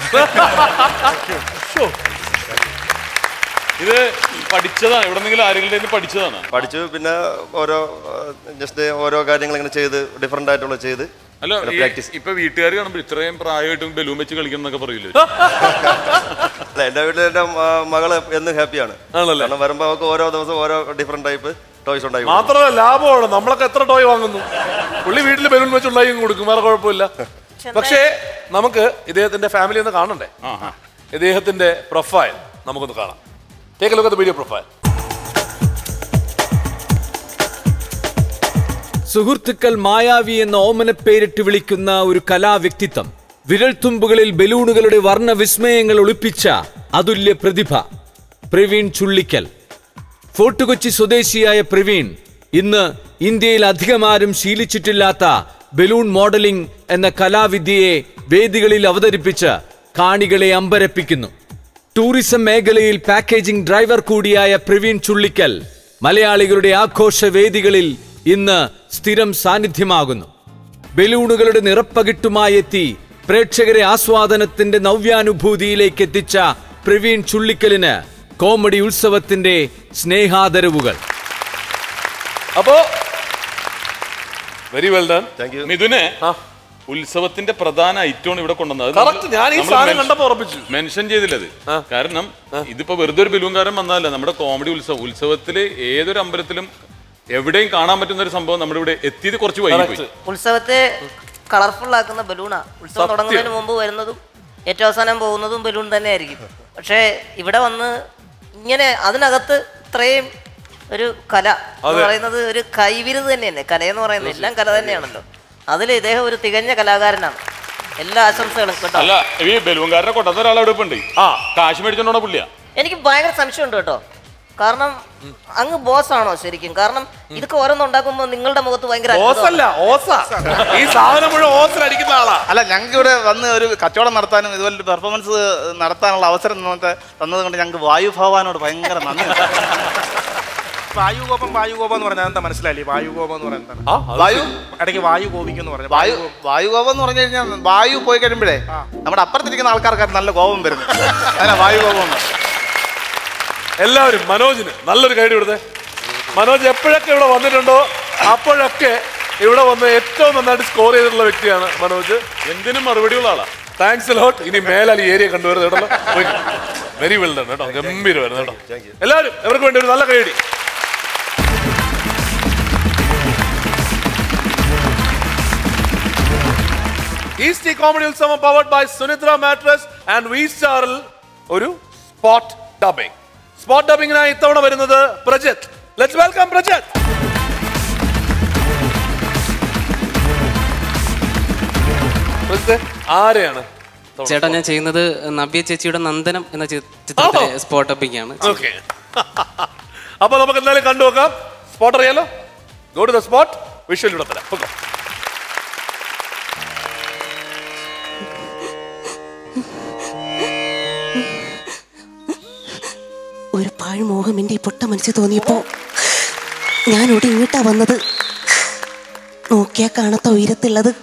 ഇത് പഠിച്ചതാണ് എവിടെന്നെങ്കിലും ആരെങ്കിലും കയ്യിൽ നിന്ന് പഠിച്ചതാണ് പഠിച്ചു പിന്നെ ഓരോ ജസ്റ്റ് ഓരോ കാര്യങ്ങൾ ഇങ്ങനെ ചെയ്ത് ഡിഫറെന്റ് ആയിട്ടുള്ള ചെയ്ത് അല്ല ഈ പ്രാക്ടീസ് ഇപ്പൊ വീട്ടുകാർ കാണുമ്പോൾ ഇത്രയും പ്രായമായിട്ടും ബലൂൺ വെച്ച് കളിക്കണം എന്നൊക്കെ പറയൂലേ അല്ല എന്റെ വീട്ടിൽ എന്റെ മ- മകള് എന്നും ഹാപ്പിയാണ് ആണല്ലേ? കാരണം വരുമ്പോ അവർക്ക് ഓരോ ദിവസം ഓരോ ഡിഫറെന്റ് ടൈപ്പ് ടോയ്സ് ഉണ്ടായി കൊടുക്കും. മാത്രമല്ല ലാഭമാണ് നമ്മളൊക്കെ എത്ര ടോയ് വാങ്ങുന്നു പുള്ളി വീട്ടിൽ ബലൂൺ വെച്ച് ഉണ്ടാക്കി കൊടുക്കും വേറെ കുഴപ്പമില്ല പക്ഷേ നമുക്ക് ഇദ്ദേഹത്തിന്റെ ഫാമിലി ഒന്ന് കാണണ്ടേ ഇദ്ദേഹത്തിന്റെ പ്രൊഫൈൽ നമുക്കൊന്ന് കാണാം ടേക്ക് ലുക്ക് വീഡിയോ പ്രൊഫൈൽ സുഹൃത്തുക്കൾ മായാവി എന്ന ഓമന പേരിട്ട് വിളിക്കുന്ന ഒരു കലാവ്യക്തിത്വം വിരൽത്തുമ്പുകളിൽ ബലൂണുകളുടെ വർണ്ണവിസ്മയങ്ങൾ ഒളിപ്പിച്ച അതുല്യ പ്രതിഭ പ്രവീൺ ചുള്ളിക്കൽ ഫോർട്ട് കൊച്ചി സ്വദേശിയായ പ്രവീൺ ഇന്ന് ഇന്ത്യയിൽ അധികമാരും ശീലിച്ചിട്ടില്ലാത്ത ബലൂൺ മോഡലിംഗ് എന്ന കലാവിദ്യയെ വേദികളിൽ അവതരിപ്പിച്ച് കാണികളെ അമ്പരപ്പിക്കുന്നു ടൂറിസം മേഖലയിൽ പാക്കേജിംഗ് ഡ്രൈവർ കൂടിയായ പ്രവീൺ ചുള്ളിക്കൽ മലയാളികളുടെ ആഘോഷ വേദികളിൽ ഇന്ന് സ്ഥിരം സാന്നിധ്യമാകുന്നു ബലൂണുകളുടെ നിറപ്പകിട്ടുമായി എത്തി പ്രേക്ഷകരെ ആസ്വാദനത്തിന്റെ നവ്യാനുഭൂതിയിലേക്ക് എത്തിച്ച പ്രവീൺ ചുള്ളിക്കലിന് കോമഡി ഉത്സവത്തിന്റെ സ്നേഹാദരവുകൾ അപ്പോ വെരി വെൽ ഡൺ മിഥുനെ ഉത്സവത്തിന്റെ പ്രധാന ഐറ്റമാണ് ഇവിടെ കൊണ്ടുവന്നത് Correct. ഞാൻ ഈ സാധനം കണ്ടപ്പോ ഉറപ്പിച്ചു. മെൻഷൻ ചെയ്തില്ലത് കാരണം ഇതിപ്പോ വെറുതെ ഒരു ബലൂൺകാരൻ വന്നതല്ല നമ്മുടെ കോമഡി ഉത്സവം ഉത്സവത്തില് ഏതൊരു അമ്പലത്തിലും എവിടെയും കാണാൻ പറ്റുന്ന ഒരു സംഭവം നമ്മുടെ ഇവിടെ എത്തിയത് കുറച്ച് വൈകിപ്പോയി ഉത്സവത്തെ കളർഫുൾ ആക്കുന്ന ബലൂണാ ഉത്സവം സത്യം. തുടങ്ങുന്നതിന് മുമ്പ് വരുന്നതും ഏറ്റവും അവസാനം പോകുന്നതും ബലൂൺ തന്നെ ആയിരിക്കും പക്ഷേ ഇവിടെ വന്ന് ഇങ്ങനെ അതിനകത്ത് ഇത്രയും ഒരു കല എന്ന് അതെ. പറയുന്നത് ഒരു കൈവിരുത് തന്നെയല്ലേ കലയെന്ന് പറയുന്നത് എല്ലാം കല തന്നെയാണല്ലോ അതിൽ ഇദ്ദേഹം ഒരു തികഞ്ഞ കലാകാരനാണ് എല്ലാ ആശംസകളും കേട്ടോ അല്ല ഈ ബലൂൺകാരനെ കൊണ്ടുവന്ന ഒരാൾ അവിടെ ഇപ്പൊ ഉണ്ട് ആ കാശ് മേടിച്ചോണ്ടോ പുള്ളിയാ എനിക്ക് ഭയങ്കര സംശയമുണ്ട് കേട്ടോ കാരണം അങ്ങ് ബോസ് ആണോ ശരിക്കും കാരണം ഇതൊക്കെ ഓരോന്നുണ്ടാക്കുമ്പോ നിങ്ങളുടെ മുഖത്ത് ഭയങ്കര ഓസല്ല ഓസ ഈ സാധനം മുഴുവൻ ഓസിൽ അടിക്കുന്ന ആളാ അല്ല ഞങ്ങൾക്ക് ഇവിടെ വന്ന് ഒരു കച്ചവടം നടത്താനും ഇതുപോലെ പെർഫോമൻസ് നടത്താനുള്ള അവസരം നമുക്ക് തന്നത് കൊണ്ട് ഞങ്ങൾക്ക് വായു ഭഗവാനോട് ഭയങ്കര നന്ദി വായുകോപം വായുകോപം എന്ന് പറഞ്ഞാൽ എന്താ മനസ്സിലായില്ലേ വായുകോപം എന്ന് പറഞ്ഞാൽ എന്താണ് വായു ഇടയ്ക്ക് വായു കോപിക്കും എന്ന് പറഞ്ഞു വായു വായുകോപം എന്ന് പറഞ്ഞു കഴിഞ്ഞാൽ വായു പോയി കഴിയുമ്പോഴേ നമ്മുടെ അപ്പുറത്തിരിക്കുന്ന ആൾക്കാർക്ക് നല്ല കോപം വരുന്നു അതിനാ വായുകോപം എന്ന്. എല്ലാവരും മനോജിന് നല്ലൊരു കൈഡി കൊടുത്തേ മനോജ് എപ്പോഴൊക്കെ ഇവിടെ വന്നിട്ടുണ്ടോ അപ്പോഴൊക്കെ ഇവിടെ വന്ന് ഏറ്റവും നന്നായിട്ട് സ്കോർ ചെയ്തിട്ടുള്ള വ്യക്തിയാണ് മനോജ് എന്തിനും മറുപടിയുള്ള ആളാ താങ്ക്സ് ലോട്ട് ഇനി മേലാൽ ഈ ഏരിയ കണ്ടുവരുന്നത് കേട്ടോ വെരി വെൽ ഡൺ കേട്ടോ ഗംഭീരമായിരുന്നു കേട്ടോ എല്ലാവരും ഇവർക്ക് വേണ്ടി ഒരു നല്ല കൈഡി ഈസ്റ്റ് കോമഡി ഉത്സവം powered by Sunitra mattress and V സ്റ്റാറിൽ ഒരു സ്പോട്ട് ഡബിംഗ് സ്പോട്ട് ഡബിങ്ങിനായി ഇത്തവണ വരുന്നത് പ്രജിത്ത് ലെറ്റ്സ് വെൽക്കം പ്രജിത്ത് പ്രജിത്ത് ആരെയാണ് ചേട്ടാ ഞാൻ ചെയ്യുന്നത് നവ്യ ചേച്ചിയുടെ നന്ദനം എന്ന ചി- ചിത്രത്തിലെ സ്പോട്ട് അപ്പിക്കാണ് ഓക്കെ അപ്പൊ നമുക്ക് എന്തായാലും കണ്ടു നോക്കാം സ്പോട്ട് അറിയാലോ ഗോ ടു ദ സ്പോട്ട് വിഷ്വലിലൂടെ തരാം ഓക്കെ ഒരു പാഴ്മോഹം എൻ്റെ ഈ പൊട്ട മനസ്സിൽ തോന്നിയപ്പോ ഞാൻ ഇവിടെ ഇങ്ങോട്ടാ വന്നത് നോക്കിയാ കാണാത്ത ഉയരത്തുള്ളത്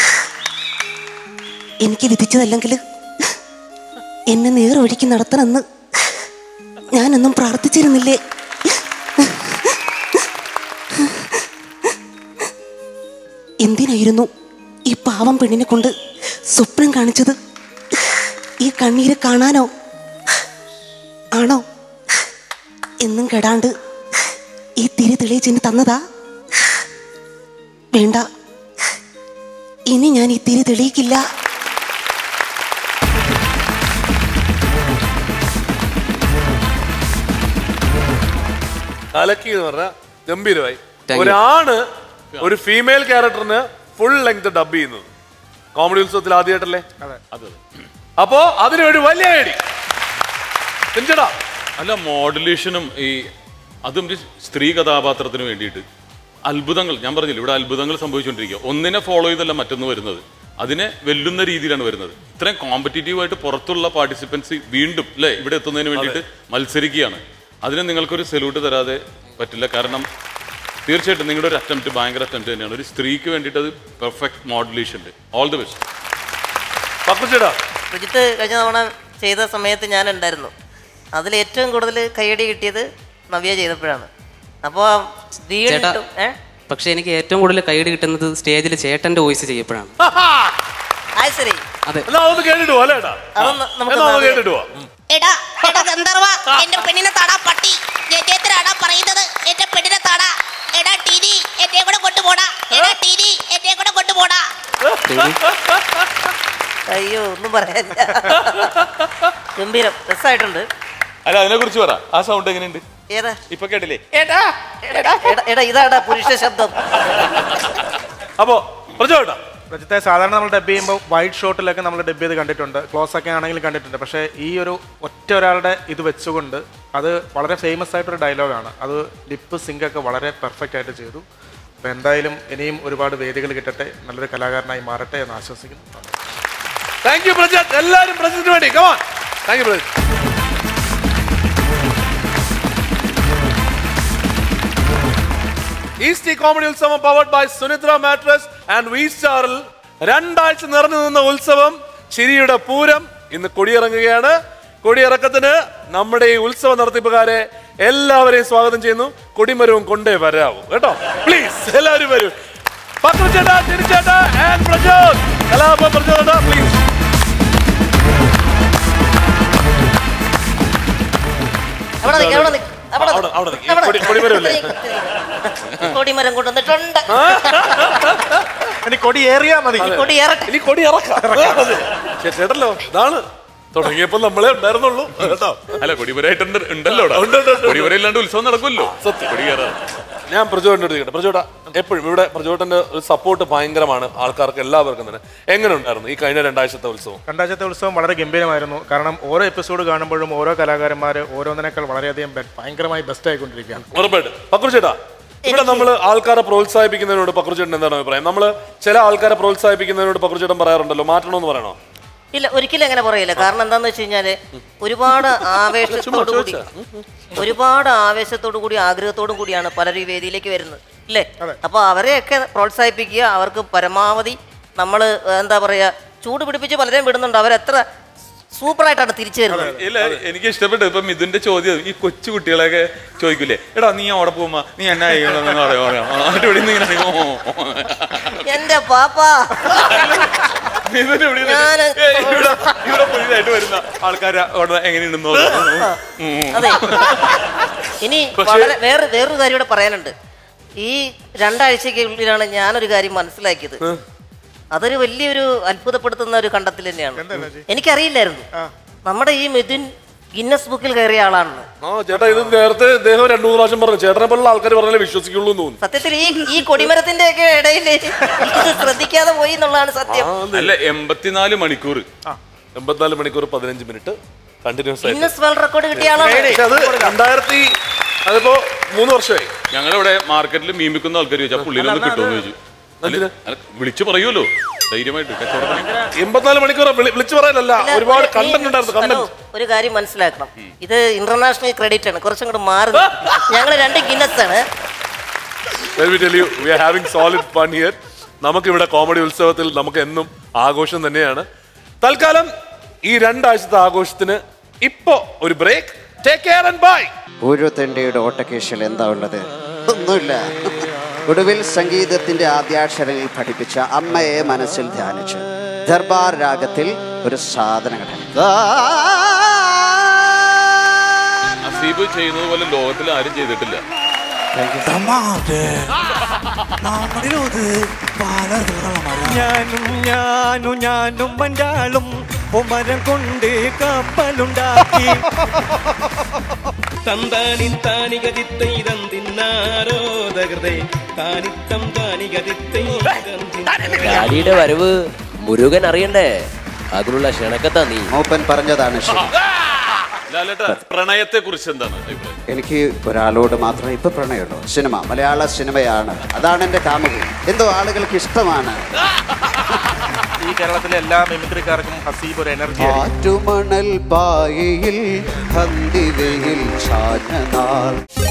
എനിക്ക് വിധിച്ചതല്ലെങ്കിൽ എന്നെ നേറൊഴുക്കി നടത്തണമെന്ന് ഞാനൊന്നും പ്രാർത്ഥിച്ചിരുന്നില്ലേ എന്തിനായിരുന്നു ഈ പാവം പെണ്ണിനെ കൊണ്ട് സ്വപ്നം കാണിച്ചത് ഈ കണ്ണീര് കാണാനോ ആണോ എന്നും കെടാണ്ട് ഈ തിരി തെളിയിച്ചെന്ന് തന്നതാ വേണ്ട ഇനി ഞാൻ ഈ തിരി തെളിയിക്കില്ല കലക്കി എന്ന് പറഞ്ഞ ഗംഭീരമായി Thank you. ഒരാണ് ഒരു ഫീമെയിൽ ക്യാരക്ടറിന് ഫുൾ ലെങ്ത് ഡബ് ചെയ്യുന്നത് കോമഡി ഉത്സവത്തിൽ ആദ്യമായിട്ടല്ലേ അതെ അപ്പോ അതിന് ഒരു വലിയ ഐഡി പിഞ്ചടാ അല്ല മോഡുലേഷനും ഈ അതും ഒരു സ്ത്രീ കഥാപാത്രത്തിന് വേണ്ടിയിട്ട് അത്ഭുതങ്ങൾ ഞാൻ പറഞ്ഞില്ല ഇവിടെ അത്ഭുതങ്ങൾ സംഭവിച്ചുകൊണ്ടിരിക്കുക ഒന്നിനെ ഫോളോ ചെയ്തല്ല മറ്റൊന്ന് വരുന്നത് അതിനെ വെല്ലുന്ന രീതിയിലാണ് വരുന്നത് ഇത്രയും കോമ്പറ്റീറ്റീവ് ആയിട്ട് പുറത്തുള്ള പാർട്ടിസിപ്പൻസ് വീണ്ടും അല്ലേ ഇവിടെ എത്തുന്നതിന് വേണ്ടിയിട്ട് മത്സരിക്കുകയാണ് അതിന് നിങ്ങൾക്കൊരു സെല്യൂട്ട് തരാതെ പറ്റില്ല കാരണം തീർച്ചയായിട്ടും നിങ്ങളുടെ ഒരു അറ്റംപ്റ്റ് ഭയങ്കര അറ്റംപ്റ്റ് തന്നെയാണ് ഒരു സ്ത്രീക്ക് വേണ്ടിയിട്ട് അത് പെർഫെക്റ്റ് മോഡുലേഷൻ ഉണ്ട് ഓൾ ദി ബെസ്റ്റ് പപ്പുച്ചേടാ സുജിത്ത് കഴിഞ്ഞ തവണ ചെയ്ത സമയത്ത് ഞാൻ ഉണ്ടായിരുന്നു അതിൽ ഏറ്റവും കൂടുതൽ കൈയടി കിട്ടിയത് നവ്യ ചെയ്തപ്പോഴാണ് അപ്പോൾ ചേട്ടാ വീണ്ടും ഏ പക്ഷെ എനിക്ക് ഏറ്റവും കൂടുതൽ കൈയ്യടി കിട്ടുന്നത് സ്റ്റേജിൽ ചേട്ടന്റെ വോയിസ് ചെയ്യപ്പോഴാണ് ആ ശരി അതെ എന്നാ ഒന്ന് കേട്ടിട്ട് പോവാ അല്ലേടാ അതൊന്ന് നമുക്ക് എന്നാ ഒന്ന് നാളെ- കേട്ടിട്ട് പോവാ എടാ എടാ ഗന്ധർവ എന്റെ പെണ്ണിനെ തടാ പട്ടി എത്രയാടാ പറയുന്നത് എന്റെ പെണ്ണിനെ തടാ എടാ ടീനി എന്നെ കൂടെ കൊണ്ടുപോടാ എടാ ടീനി എന്നെ കൂടെ കൊണ്ടുപോടാ അയ്യോ ഒന്നും പറയാനില്ല ഗംഭീരം രസമായിട്ടുണ്ട് അല്ല അതിനെ കുറിച്ച് പറ ആ സൗണ്ട് എങ്ങനെയുണ്ട് ഏതാ ഇപ്പൊ കേട്ടില്ലേ എടാ എടാ എടാ ഇതാടാ പുരുഷ ശബ്ദം അപ്പോ പ്രജോട്ടാ പ്രജിത്തെ സാധാരണ നമ്മൾ ഡബ് ചെയ്യുമ്പോൾ വൈഡ് ഷോട്ടിലൊക്കെ നമ്മൾ ഡബ് ചെയ്ത് കണ്ടിട്ടുണ്ട് ക്ലോസ് ഒക്കെ ആണെങ്കിലും കണ്ടിട്ടുണ്ട് പക്ഷേ ഈ ഒരു ഒറ്റ ഒരാളുടെ ഇത് വെച്ചുകൊണ്ട് അത് വളരെ ഫേമസ് ആയിട്ടൊരു ഡയലോഗാണ് അത് ലിപ്പ് സിങ്ക് ഒക്കെ വളരെ പെർഫെക്റ്റ് ആയിട്ട് ചെയ്തു അപ്പോൾ എന്തായാലും ഇനിയും ഒരുപാട് വേദികൾ കിട്ടട്ടെ നല്ലൊരു കലാകാരനായി മാറട്ടെ എന്ന് ആശ്വസിക്കുന്നു താങ്ക് യു പ്രജത് എല്ലാവരും പ്രജത്തിന് വേണ്ടി come on thank you Prajith Eastea comedy ഉത്സവം powered by Sunitra mattress and V സ്റ്റാറിൽ രണ്ടാഴ്ച നിറഞ്ഞു നിന്ന ഉത്സവം ചിരിയുടെ പൂരം ഇന്ന് കൊടിയിറങ്ങുകയാണ് കൊടിയിറക്കത്തിന് നമ്മുടെ ഈ ഉത്സവ നടത്തിപ്പുകാരെ എല്ലാവരെയും സ്വാഗതം ചെയ്യുന്നു കൊടിമരവും കൊണ്ടേ വരാവൂ കേട്ടോ പ്ലീസ് എല്ലാവരും വരൂ പക്രു ചേട്ടാ തിരിച്ചേട്ടാ ആൻഡ് പ്രജോത് കലാപ പ്രജോത് പ്ലീസ് അവിടെ നിൽക്ക്, അവിടെ നിൽക്ക്, അവിടെ അവിടെ നിൽക്ക്. അവിടെ നിൽക്ക്. അവിടെ കൊടി- കൊടിമരമല്ലേ? കൊടിമരം കൊണ്ടുവന്നിട്ടുണ്ട് ഇനി കൊടി ഏറിയാ മതി അതെ. കൊടി ഇറക്ക ഇനി കൊടി ഇറക്കാം അതെ. ചേ- ചേട്ടല്ലോ ഇതാണ് തുടങ്ങിയപ്പോ നമ്മളെ ഉണ്ടായിരുന്നുള്ളൂ കേട്ടോ അല്ല കൊടിപുരായിട്ട് ഉണ്ടല്ലോ ഇവിടെ. കൊടിപുര ഇല്ലാണ്ട് ഉത്സവം നടക്കുമല്ലോ സത്യം കൊടി കയറാതെ ഞാൻ പ്രജോട്ടൻ്റെ അടുത്ത് പ്രജോട്ട എപ്പോഴും ഇവിടെ പ്രജോട്ടന്റെ ഒരു സപ്പോർട്ട് ഭയങ്കരമാണ് ആൾക്കാർക്ക് എല്ലാവർക്കും തന്നെ എങ്ങനെ ഉണ്ടായിരുന്നു ഈ കഴിഞ്ഞ രണ്ടാഴ്ചത്തെ ഉത്സവം രണ്ടാഴ്ചത്തെ ഉത്സവം വളരെ ഗംഭീരമായിരുന്നു കാരണം ഓരോ എപ്പിസോഡ് കാണുമ്പോഴും ഓരോ കലാകാരന്മാർ ഓരോന്നിനേക്കാൾ വളരെയധികം ബെ- ഭയങ്കരമായി ബെസ്റ്റ് ആയിക്കൊണ്ടിരിക്കുകയാണ് ഉറപ്പായിട്ട് പക്രുചേട്ടാ ഇവിടെ നമ്മൾ ആൾക്കാരെ പ്രോത്സാഹിപ്പിക്കുന്നതിനോട് പക്രുചേട്ടൻ എന്താണ് അഭിപ്രായം നമ്മൾ ചില ആൾക്കാരെ പ്രോത്സാഹിപ്പിക്കുന്നതിനോട് പക്രുചേട്ടൻ പറയാറുണ്ടല്ലോ മാറ്റണമെന്ന് പറയണോ ഇല്ല ഒരിക്കലും അങ്ങനെ പറയില്ല കാരണം എന്താന്ന് വെച്ച് കഴിഞ്ഞാല് ഒരുപാട് ആവേശത്തോടു കൂടി ഒരുപാട് ആവേശത്തോടു കൂടി ആഗ്രഹത്തോടും കൂടിയാണ് പലരും ഈ വേദിയിലേക്ക് വരുന്നത് അല്ലേ അപ്പൊ അവരെയൊക്കെ പ്രോത്സാഹിപ്പിക്കുക അവർക്ക് പരമാവധി നമ്മൾ എന്താ പറയാ ചൂട് പിടിപ്പിച്ച് പലരെയും വിടുന്നുണ്ട് അവരെത്ര സൂപ്പറായിട്ടാണ് തിരിച്ചു വരുന്നത് ഇല്ല എനിക്ക് ഇഷ്ടപ്പെട്ടു ഇപ്പൊ മിഥുന്റെ ചോദ്യം ഈ കൊച്ചു കുട്ടികളെയൊക്കെ ചോദിക്കൂലേ എടാ നീ അവിടെ പോകുമ്പോ നീ എന്നാ ചെയ്യണമെന്ന് പറയാം പറയാം എന്നിട്ട് ഇവിടെ നിന്ന് ഇങ്ങനെ ഓ, ഓ, ഓ. എന്റെ പാപ്പാ മിഥുൻ ഇവിടെ ഇരുന്നിട്ട്, ഞാന് ഏയ് ഇവിടെ ഇവിടെ പുതിയതായിട്ട് വരുന്ന ആൾക്കാർ അവിടെ എങ്ങനെയുണ്ടെന്ന് നോക്കാം. ഉം. അതെ ഇനി പക്ഷേ- വളരെ വേറെ വേറൊരു കാര്യം ഇവിടെ പറയാനുണ്ട് ഈ രണ്ടാഴ്ചക്കുള്ളിലാണ് ഞാനൊരു കാര്യം മനസ്സിലാക്കിയത് അതൊരു വലിയൊരു അത്ഭുതപ്പെടുത്തുന്ന ഒരു കണ്ടെത്തൽ തന്നെയാണ് എനിക്കറിയില്ലായിരുന്നു നമ്മുടെ ഈ മിഥുൻ ഗിന്നസ് ബുക്കിൽ കയറിയ ആളാണെന്ന് ആ ചേട്ടാ ഇത് നേരത്തെ ഇദ്ദേഹം രണ്ടു മൂന്ന് പ്രാവശ്യം പറഞ്ഞു ചേട്ടനെ പോലുള്ള ആൾക്കാർ പറഞ്ഞാലേ വിശ്വസിക്കുള്ളൂ എന്ന് തോന്നുന്നു സത്യത്തിൽ ഈ ഈ കൊടിമരത്തിന്റെ ഒക്കെ ഇടയിൽ ഇത് ശ്രദ്ധിക്കാതെ പോയി എന്നുള്ളതാണ് സത്യം അല്ല എൺപത്തിനാല് മണിക്കൂർ എൺപത്തിനാല് മണിക്കൂർ പതിനഞ്ച് മിനിറ്റ് കണ്ടിന്യൂസ് ആയിട്ട് ഗിന്നസ് വേൾഡ് റെക്കോർഡ് കിട്ടിയ ആളാണ് പക്ഷെ അത് രണ്ടായിരത്തി അതിപ്പോ മൂന്ന് വർഷമായി ഞങ്ങളിവിടെ മാർക്കറ്റിൽ മീമിക്കുന്ന ആൾക്കാർ ചോദിച്ചു ആ പുള്ളിനൊന്ന് കിട്ടുമെന്ന് ചോദിച്ചു അല്ല, അല്ല, വിളിച്ചു പറയുമല്ലോ ധൈര്യമായിട്ട് കച്ചവടത്തിന് എൺപത്തിനാല് മണിക്കൂർ വിളി- വിളിച്ചു പറയാനല്ല ഇല്ല, ഒരുപാട് ഒരു- കണ്ടന്റ് ഉണ്ടായിരുന്നു ഹലോ, കണ്ടന്റ് ഒരു കാര്യം മനസ്സിലാക്കണം ഇത് ഇന്റർനാഷണൽ ക്രെഡിറ്റ് ആണ് കുറച്ചും കൂടെ മാറി ഞങ്ങൾ രണ്ട് ഗിന്നസ് ആണ് Let me tell you, we are having solid fun here. നമുക്കിവിടെ കോമഡി ഉത്സവത്തിൽ നമുക്ക് എന്നും ആഘോഷം തന്നെയാണ് തൽക്കാലം ഈ രണ്ടാഴ്ചത്തെ ആഘോഷത്തിന് ഇപ്പോ ഒരു break take care and bye ഓരോ തെണ്ടയുടെ ഓട്ടക്കേശിൽ എന്താ ഉള്ളത് ഒന്നുമില്ല ഒടുവിൽ സംഗീതത്തിന്റെ ആദ്യാക്ഷരങ്ങൾ പഠിപ്പിച്ച അമ്മയെ മനസ്സിൽ ധ്യാനിച്ച് ദർബാർ രാഗത്തിൽ ഒരു സാധന ഘടന അസീബ് ചെയ്യുന്നത് പോലെ ലോകത്തിൽ ആരും ചെയ്തിട്ടില്ല ഞാനും ഞാനും ഞാനും മണ്ടാളും ഒമരം കൊണ്ട് കപ്പലുണ്ടാക്കി തന്താനി താനികതിത്തൈ തന്തിന്നാരോ തകൃതേ താനിത്തം താനികതിത്തൈ ഡാഡിയുടെ വരവ് മുരുകൻ അറിയണ്ടേ അതിനുള്ള ക്ഷണക്കത്താ നീ മൂപ്പൻ പറഞ്ഞതാണ് ശരി ലാലേട്ട പ്രണയത്തെ കുറിച്ച് എന്താണ് അഭിപ്രായം എനിക്ക് ഒരാളോട് മാത്രമേ ഇപ്പൊ പ്രണയമുള്ളൂ സിനിമ മലയാള സിനിമയാണ് അതാണ് എൻ്റെ കാമുകി എന്തോ ആളുകൾക്ക് ഇഷ്ടമാണ് ഈ കേരളത്തിലെ എല്ലാ മിമിക്രിക്കാർക്കും ഹസീബ് ഒരു എനർജി ആറ്റുമണൽ പായയിൽ ഹന്തിവയിൽ ചാഞ്ഞ നാൾ